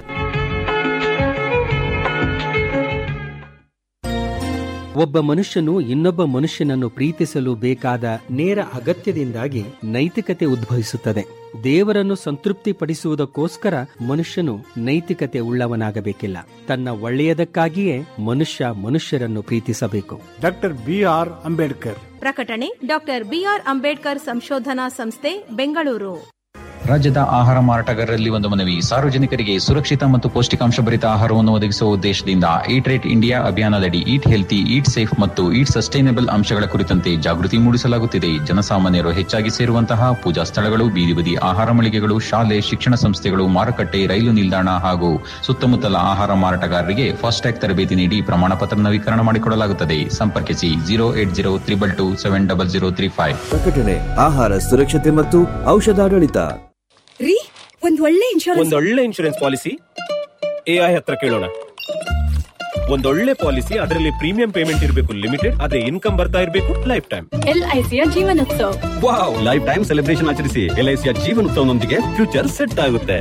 S23: ಒಬ್ಬ ಮನುಷ್ಯನು ಇನ್ನೊಬ್ಬ ಮನುಷ್ಯನನ್ನು ಪ್ರೀತಿಸಲು ಬೇಕಾದ ನೇರ ಅಗತ್ಯದಿಂದಾಗಿ ನೈತಿಕತೆ ಉದ್ಭವಿಸುತ್ತದೆ ದೇವರನ್ನು ಸಂತೃಪ್ತಿಪಡಿಸುವುದಕ್ಕೋಸ್ಕರ ಮನುಷ್ಯನು ನೈತಿಕತೆ ಉಳ್ಳವನಾಗಬೇಕಿಲ್ಲ ತನ್ನ ಒಳ್ಳೆಯದಕ್ಕಾಗಿಯೇ ಮನುಷ್ಯ ಮನುಷ್ಯರನ್ನು ಪ್ರೀತಿಸಬೇಕು
S24: ಡಾಕ್ಟರ್ ಬಿ ಆರ್ ಅಂಬೇಡ್ಕರ್
S25: ಪ್ರಕಟಣೆ ಡಾಕ್ಟರ್ ಬಿಆರ್ ಅಂಬೇಡ್ಕರ್ ಸಂಶೋಧನಾ ಸಂಸ್ಥೆ ಬೆಂಗಳೂರು
S26: ರಾಜ್ಯದ ಆಹಾರ ಮಾರಾಟಗಾರರಲ್ಲಿ ಒಂದು ಮನವಿ ಸಾರ್ವಜನಿಕರಿಗೆ ಸುರಕ್ಷಿತ ಮತ್ತು ಪೌಷ್ಟಿಕಾಂಶ ಭರಿತ ಆಹಾರವನ್ನು ಒದಗಿಸುವ ಉದ್ದೇಶದಿಂದ ಈಟ್ ರೇಟ್ ಇಂಡಿಯಾ ಅಭಿಯಾನದಡಿ ಈಟ್ ಹೆಲ್ತಿ ಈಟ್ ಸೇಫ್ ಮತ್ತು ಈಟ್ ಸಸ್ಟೈನಬಲ್ ಅಂಶಗಳ ಕುರಿತಂತೆ ಜಾಗೃತಿ ಮೂಡಿಸಲಾಗುತ್ತಿದೆ ಜನಸಾಮಾನ್ಯರು ಹೆಚ್ಚಾಗಿ ಸೇರುವಂತಹ ಪೂಜಾ ಸ್ಥಳಗಳು ಬೀದಿ ಬದಿ ಆಹಾರ ಮಳಿಗೆಗಳು ಶಾಲೆ ಶಿಕ್ಷಣ ಸಂಸ್ಥೆಗಳು ಮಾರುಕಟ್ಟೆ ರೈಲು ನಿಲ್ದಾಣ ಹಾಗೂ ಸುತ್ತಮುತ್ತಲ ಆಹಾರ ಮಾರಾಟಗಾರರಿಗೆ ಫಾಸ್ಟ್ಯಾಗ್ ತರಬೇತಿ ನೀಡಿ ಪ್ರಮಾಣ ಪತ್ರ ನವೀಕರಣ ಮಾಡಿಕೊಡಲಾಗುತ್ತದೆ ಸಂಪರ್ಕಿಸಿ zero eight zero triple two seven double zero three five
S27: ಪ್ರಕಟಣೆ ಆಹಾರ ಸುರಕ್ಷತೆ ಮತ್ತು ಔಷಧಾಡಳಿತ
S28: ರೀ ಒಂದ್ ಒಳ್ಳೆ ಇನ್ಶೂರೆನ್ಸ್
S29: ಒಂದೊಳ್ಳೆ ಇನ್ಶೂರೆನ್ಸ್ ಪಾಲಿಸಿ ಎಐ ಹತ್ರ ಕೇಳೋಣ
S1: ಒಂದೊಳ್ಳೆ ಪಾಲಿಸಿ ಅದರಲ್ಲಿ ಪ್ರೀಮಿಯಂ ಪೇಮೆಂಟ್ ಇರಬೇಕು ಲಿಮಿಟೆಡ್ ಅದೇ ಇನ್ಕಮ್ ಬರ್ತಾ ಇರಬೇಕು ಲೈಫ್ ಟೈಮ್
S2: ಎಲ್ಐಸಿಯ Jeevanotsav
S1: wow life time celebration ಆಚರಿಸಿ ಎಲ್ಐಸಿಯ ಜೀವನೋತ್ಸವನೊಂದಿಗೆ ಫ್ಯೂಚರ್ ಸೆಟ್ ಆಗುತ್ತೆ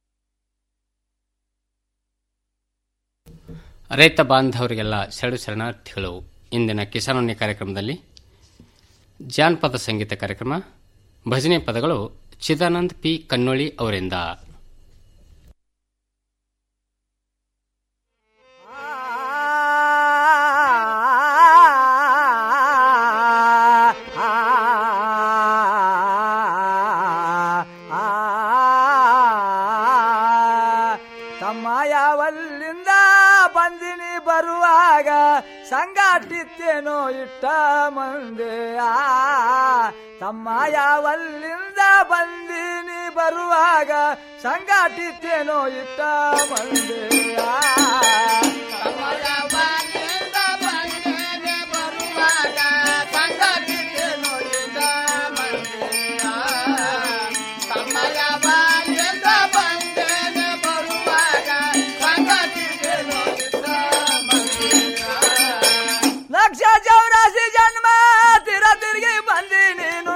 S14: ರೈತ ಬಾಂಧವರಿಗೆಲ್ಲ ಶರಡು ಶರಣಾರ್ಥಿಗಳು ಇಂದಿನ ಕಿಸಾನೋನ್ಯ ಕಾರ್ಯಕ್ರಮದಲ್ಲಿ ಜಾನಪದ ಸಂಗೀತ ಕಾರ್ಯಕ್ರಮ ಭಜನೆ ಪದಗಳು ಚಿದಾನಂದ್ ಪಿ ಕನ್ನೋಳಿ ಅವರಿಂದ
S3: ತಮ್ಮ ಯಾವಲ್ಲಿಂದ ಬಂದಿನಿ ಬರುವಾಗ ಸಂಗಾಟಿತ್ತೇನೋ ಇಟ್ಟ ಮಂದೆ ಆ ತಮ್ಮ ಯಾವಲ್ಲಿಂದ ಬಂದಿನಿ ಬರುವಾಗ ಸಂಗಾಟಿತ್ತೇನೋ ಇಟ್ಟ ಮಂದೆ ಆ ತಮ್ಮ ಯಾವಲ್ಲಿಂದ ಬಂದಿನಿ ಬರುವಾಗ ಸಂಗಾಟಿತ್ತೇನೋ ಇಟ್ಟ ಮಂದೆ ತಮ್ಮ ಯಾವಲ್ಲಿಂದ ಬಂದಿನಿ ಬರುವಾಗ ಸಂಗಾಟಿತ್ತೇನೋ ಇಟ್ಟ ಲಕ್ಷ ಚೌರಾಸಿ ಜನ್ಮ ತಿರ ತಿರುಗಿ ಬಂದಿ ನೀನು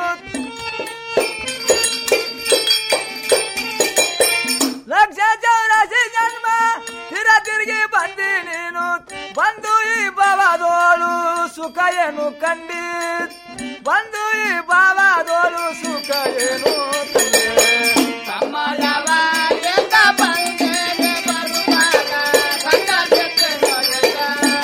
S3: ಲಕ್ಷ ಚೌರಾಸಿ ಜನ್ಮ ತಿರ ತಿರುಗಿ ಬಂದಿ ನೀನು ಬಂದು ಈ ಭವದೋಳು ಸುಖ ಏನು ಕಂಡಿ ಬಂದು ಈ ಭಾವದೋಳು ಸುಖ ಏನು ಕಂಡಿ ತಮ್ಮ ಯಾವ ಎಂದ ಬಂದೇನೆ ಬರುವಾಗ ಸಂಗಾತಿಯತ್ತೆ ನೋಡಿದ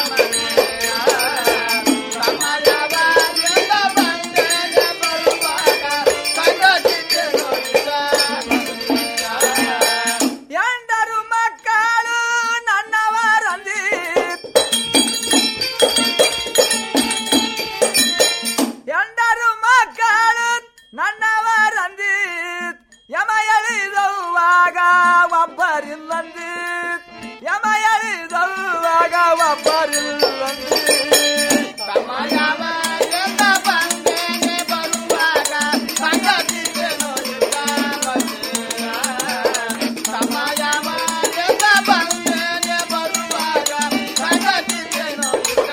S3: ಎಂದರು ಮಕ್ಕಳು ನನ್ನವರಂದಿ ಎಂದರು ಮಕ್ಕಳು ನನ್ನವರಂದಿ ಯಮ ಎಳಿದವಾಗ ಒಬ್ಬರಿಲ್ಲಂದಿ ಯಮ ಎಳಿದವಾಗ ಒಬ್ಬರಿಲ್ಲಂದಿ ತಮ್ಮ ಯಾವ ಎಂದ ಬಂದೇನೆ ಬರುವಾಗ ಸಂಗತಿಗೆ ನೋಡಿದ ತಮ್ಮ ಯಾವ ಎಂದ ಬಂದೇನೆ ಬರುವಾಗ ಸಂಗತಿಗೆ ನೋಡಿದ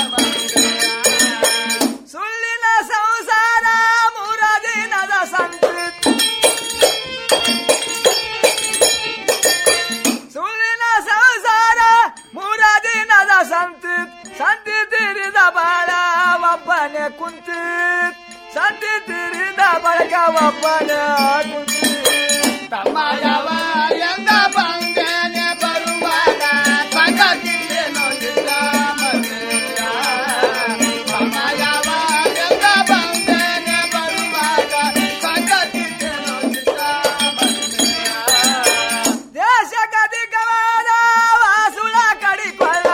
S3: ಸುಳ್ಳಿನ ಸಂಸಾರ ಮೂರ ದಿನದ ಸಂತಿ ಸುಳ್ಳಿನ ಸಂಸಾರ ಮೂರ ದಿನದ ಸಂತಿ ಸಂತಿ ತಿರಿದ ಬಾಳ ಒಬ್ಬನೇ ಕುಂತಿ ಸಂತಿ ತಿರಿದ ಬಳಗ ಒಬ್ಬನೇ ಕುಂತಿ ತಮ್ಮ ಯಾವ ಎಂದ ಬಂದೇನೆ ಬರುವಾಗ ಸಂಗತಿಗೆ ನೋಡಿದ ಮನೆಯ. ತಮ್ಮ ಯಾವ ಎಂದ ಬಂದೇನೆ ಬರುವಾಗ ಸಂಗತಿಗೆ ನೋಡಿದ ಮನೆಯ. ದೇಶ ಗದಿಗವಾದ ವಾಸುಳ ಕಡಿಕೊಳ್ಳ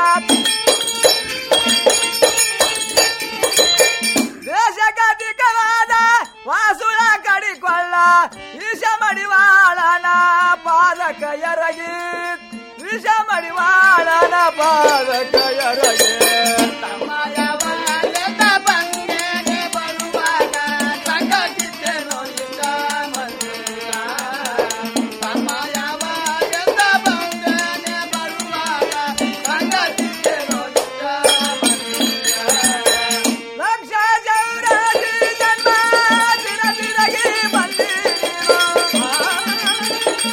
S3: ದೇಶ ಗದಿಗವಾದ ವಾಸುಳ ಕಡಿಕೊಳ್ಳ ಈಶ ಮಡಿವಾಳನ ಪಾದಕ ಎರಗಿ ವಿಷ ಮಡಿವಾಳನ ಪಾದಕ ಎರಗಿ ತಮ್ಮ ಯಾವ ಎಂದ ಬಂದೇನೆ ಬರುವಾಗ ಸಂಗತಿಗೆ ನೋಡಿದ ಮನೆಯ. ತಮ್ಮ ಯಾವ ಎಂದ ಬಂದೇನೆ ಬರುವಾಗ ಸಂಗತಿಗೆ ನೋಡಿದ ಮನೆಯ. ಲಕ್ಷ ಚೌರಾಸಿ ಜನ್ಮ ತಿರ ತಿರಗಿ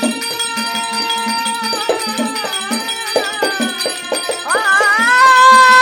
S3: ಬಂದಿರು. ಆ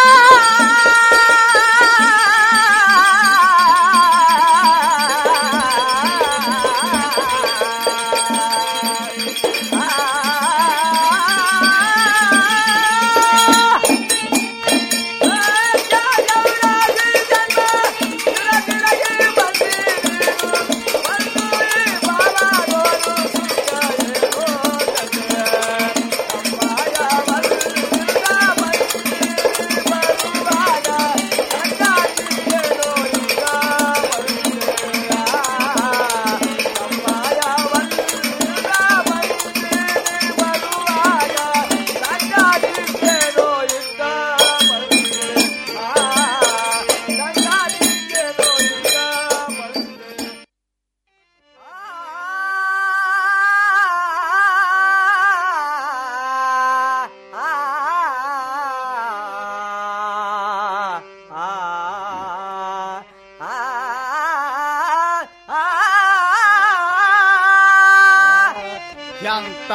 S2: ಎಂತ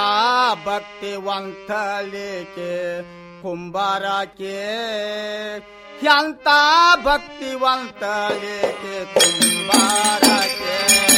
S2: ಭಕ್ತಿವಂತಲಿಕೆ ಕುಂಬಾರಕ್ಕೆ ಎಂತ ಭಕ್ತಿವಂತಲಿಕೆ ಕುಂಬಾರಕ್ಕೆ